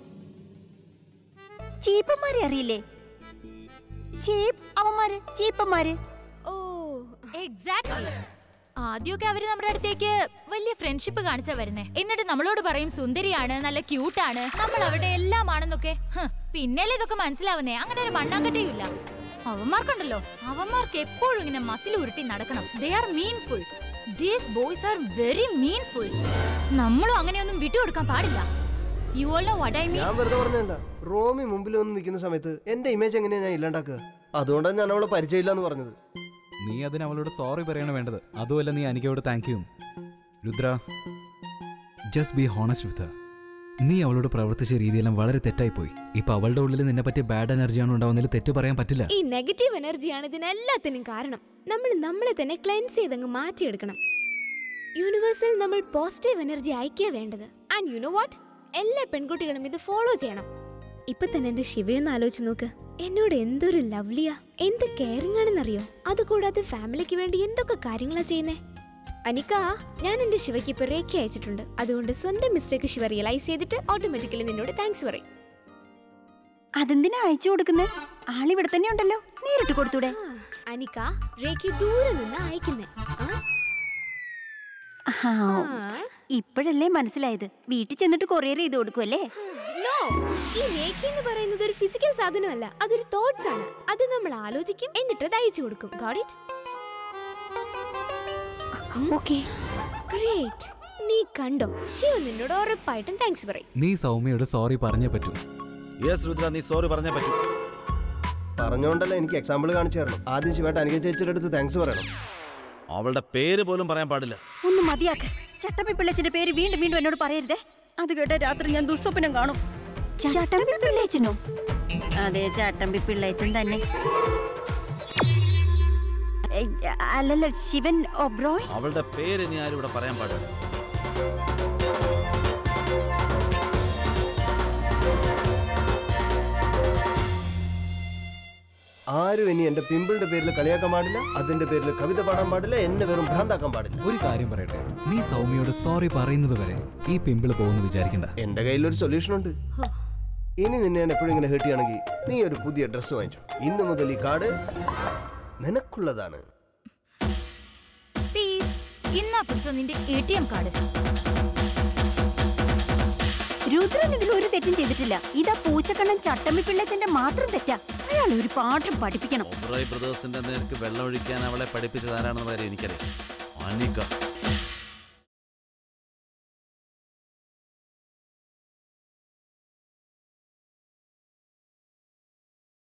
ചീപ്പന്മാരെ അറിയില്ലേ ചീപ്പ് അവന്മാര് ചീപ്പന്മാര് ഓ എക്സാക്ട്ലി ആദ്യമൊക്കെ അവര് നമ്മുടെ അടുത്തേക്ക് വലിയ ഫ്രണ്ട്ഷിപ്പ് കാണിച്ചാ വരുന്നേ എന്നിട്ട് നമ്മളോട് പറയും സുന്ദരിയാണ് നല്ല ക്യൂട്ടാണ് നമ്മൾ അവരുടെ എല്ലാമാണെന്നൊക്കെ ഹ്, പിന്നല്ലേ ഇതൊക്കെ മനസ്സിലാവുന്നേ അങ്ങനെ ഒരു മണ്ണാങ്കട്ടയുമില്ല അവന്മാർക്കുണ്ടല്ലോ അവന്മാർക്ക് എപ്പോഴും ഇങ്ങനെ മസിൽ ഉരുട്ടി നടക്കണം they are meanful these boys are very meanful നമ്മളും അങ്ങനെയൊന്നും വിട്ടുകൊടുക്കാൻ പാടില്ല you all know what I mean ഞാൻ വെറുതെ പറഞ്ഞല്ല റോമി മുമ്പിൽ വന്ന് നിൽക്കുന്ന സമയത്ത് എന്റെ ഇമേജ് എങ്ങനെയാ ഞാൻ ഇല്ലാണ്ടാക്കുക അതുകൊണ്ടാണ് ഞാൻ അവളെ പരിചയമില്ല എന്ന് പറഞ്ഞത് നീ അതിന് അവളോട് സോറി പറയാണ് വേണ്ടത് അതുമല്ല നീ അനികയോട് thank you Rudra just be honest with നീ അവളോട് പ്രവർത്തിച്ച രീതിയെല്ലാം വളരെ തെറ്റായി പോയി ഇപ്പൊ അവളുടെ ഉള്ളിൽ നിന്നെ പറ്റി ബാഡ് എനർജിയാണ് ഉണ്ടാവുന്നതിൽ തെറ്റ് പറയാൻ പറ്റില്ല ഈ നെഗറ്റീവ് എനർജിയാണ് ഇതിനെല്ലാത്തിനും കാരണം നമ്മൾ നമ്മളെ തന്നെ ക്ലെൻസ് ചെയ്തങ്ങ് മാറ്റിയെടുക്കണം യൂണിവേഴ്സിൽ നമ്മൾ പോസിറ്റീവ് എനർജി അയക്കുക വേണ്ടത് ആൻഡ് യു നോ വാട്ട് എല്ലാ പെൺകുട്ടികളും ഇത് ഫോളോ ചെയ്യണം ഇപ്പൊ തന്നെ എന്റെ ശിവയൊന്ന് ആലോചിച്ച് നോക്ക് എന്നോട് എന്തൊരു ലവ്ലിയാ എന്ത് കെയറിംഗ് ആണെന്നറിയോ അതുകൂടാതെ ഫാമിലിക്ക് വേണ്ടി എന്തൊക്കെ കാര്യങ്ങളാ ചെയ്യുന്നേ അനിക്ക ഞാൻ എന്റെ ശിവയ്ക്ക് ഇപ്പൊ രേഖ അയച്ചിട്ടുണ്ട് അതുകൊണ്ട് സ്വന്തം മിസ്റ്റേക്ക് ശിവ റിയലൈസ് ചെയ്തിട്ട് ഓട്ടോമാറ്റിക്കലി നിന്നോട് താങ്ക്സ് പറയും അതെന്തിനാ അയച്ചു കൊടുക്കുന്നത് ആളിവിടെ തന്നെ ഉണ്ടല്ലോ നേരിട്ട് കൊടുത്തൂടെ ആ, അനിക്ക രേഖ ദൂരെ നിന്ന് അയക്കുന്നേ ആ? ആ, ആ. ഇപ്പോഴല്ലേ മനസ്സിലായത് വീട്ടിൽ ചെന്നിട്ട് കൊറിയർ ചെയ്ത് കൊടുക്കുമല്ലേ നോ ഈ രേഖ എന്ന് പറയുന്നത് ഒരു ഫിസിക്കൽ സാധനമല്ല അതൊരു തോട്ട്സ് ആണ് അത് നമ്മൾ ആലോചിക്കും എന്നിട്ട് അത് അയച്ചു കൊടുക്കും ഗോട്ട് ഇറ്റ് ഓക്കെ ഗ്രേറ്റ് നീ കണ്ടോ ശിവ നിന്നോട് ഉറപ്പായിട്ടും താങ്ക്സ് പറയും നീ സൗമ്യയോട് സോറി പറഞ്ഞേ പറ്റൂ യെസ് രുദ്ര നീ സോറി പറഞ്ഞേ പറ്റൂ പറഞ്ഞോണ്ടല്ല എനിക്ക് എക്സാമ്പിൾ കാണിച്ചു തരണം ആദ്യം ശിവേട്ട അനിക ചേച്ചിയുടെ അടുത്ത് താങ്ക്സ് പറയണം അവളുടെ പേര് പോലും പറയാൻ പാടില്ല ഒന്ന് മതിയാക്ക് ചട്ടമ്പി പിള്ളച്ചന്റെ പേര് വീണ്ടും വീണ്ടും എന്നോട് പറയരുതേ അത് കേട്ട രാത്രി ഞാൻ ദുസ്വപ്നം കാണും ചട്ടമ്പി പിള്ളേച്ചനോ അതെ ചട്ടമ്പി പിള്ളേച്ചൻ തന്നെ ഏയ്, അല്ലല്ല ശിവൻ ഒബ്രോയ് അവളുടെ പേര് ഇനി ആരും ഇവിടെ പറയാൻ പാടില്ല ആരും ഇനി എന്റെ പിമ്പിളിന്റെ പേരിൽ കളിയാക്കാൻ പാടില്ല അതിന്റെ പേരിൽ കവിത പാടാൻ പാടില്ല എന്നെ വെറും ഭ്രാന്താക്കാൻ പാടില്ല ഒരു കാര്യം പറയട്ടെ നീ സൗമ്യയോട് സോറി പറയുന്നത് വരെ ഈ പിമ്പിള് പോകുന്നു വിചാരിക്കണ്ട എന്റെ കയ്യിൽ ഒരു സൊല്യൂഷൻ ഉണ്ട് ഇനി നിന്നെ ഞാൻ എപ്പോഴും ഇങ്ങനെ ഹേർട്ട് ചെയ്യണമെങ്കിൽ നീ ഒരു പുതിയ ഡ്രസ്സ് വാങ്ങിച്ചു ഇന്ന് മുതൽ ഈ കാർഡ് നിനക്കുള്ളതാണ് പ്ലീസ് ഇന്നാ പിടിച്ചോ നിന്റെ A T M card Rudran ഇതിൽ ഒരു തെറ്റും ചെയ്തിട്ടില്ല ഇതാ പൂച്ചക്കണ്ണൻ ചട്ടമ്പി പിള്ളച്ചന്റെ മാത്രം തെറ്റാ അയാൾ ഒരു പാഠം പഠിപ്പിക്കണം ഒബ്രോയ് ബ്രദേഴ്സിന്റെ നേർക്ക് വെള്ളം ഒഴിക്കാൻ അവളെ പഠിപ്പിച്ചത് ആരാണെന്ന് വരെ എനിക്കറിയാം അനിക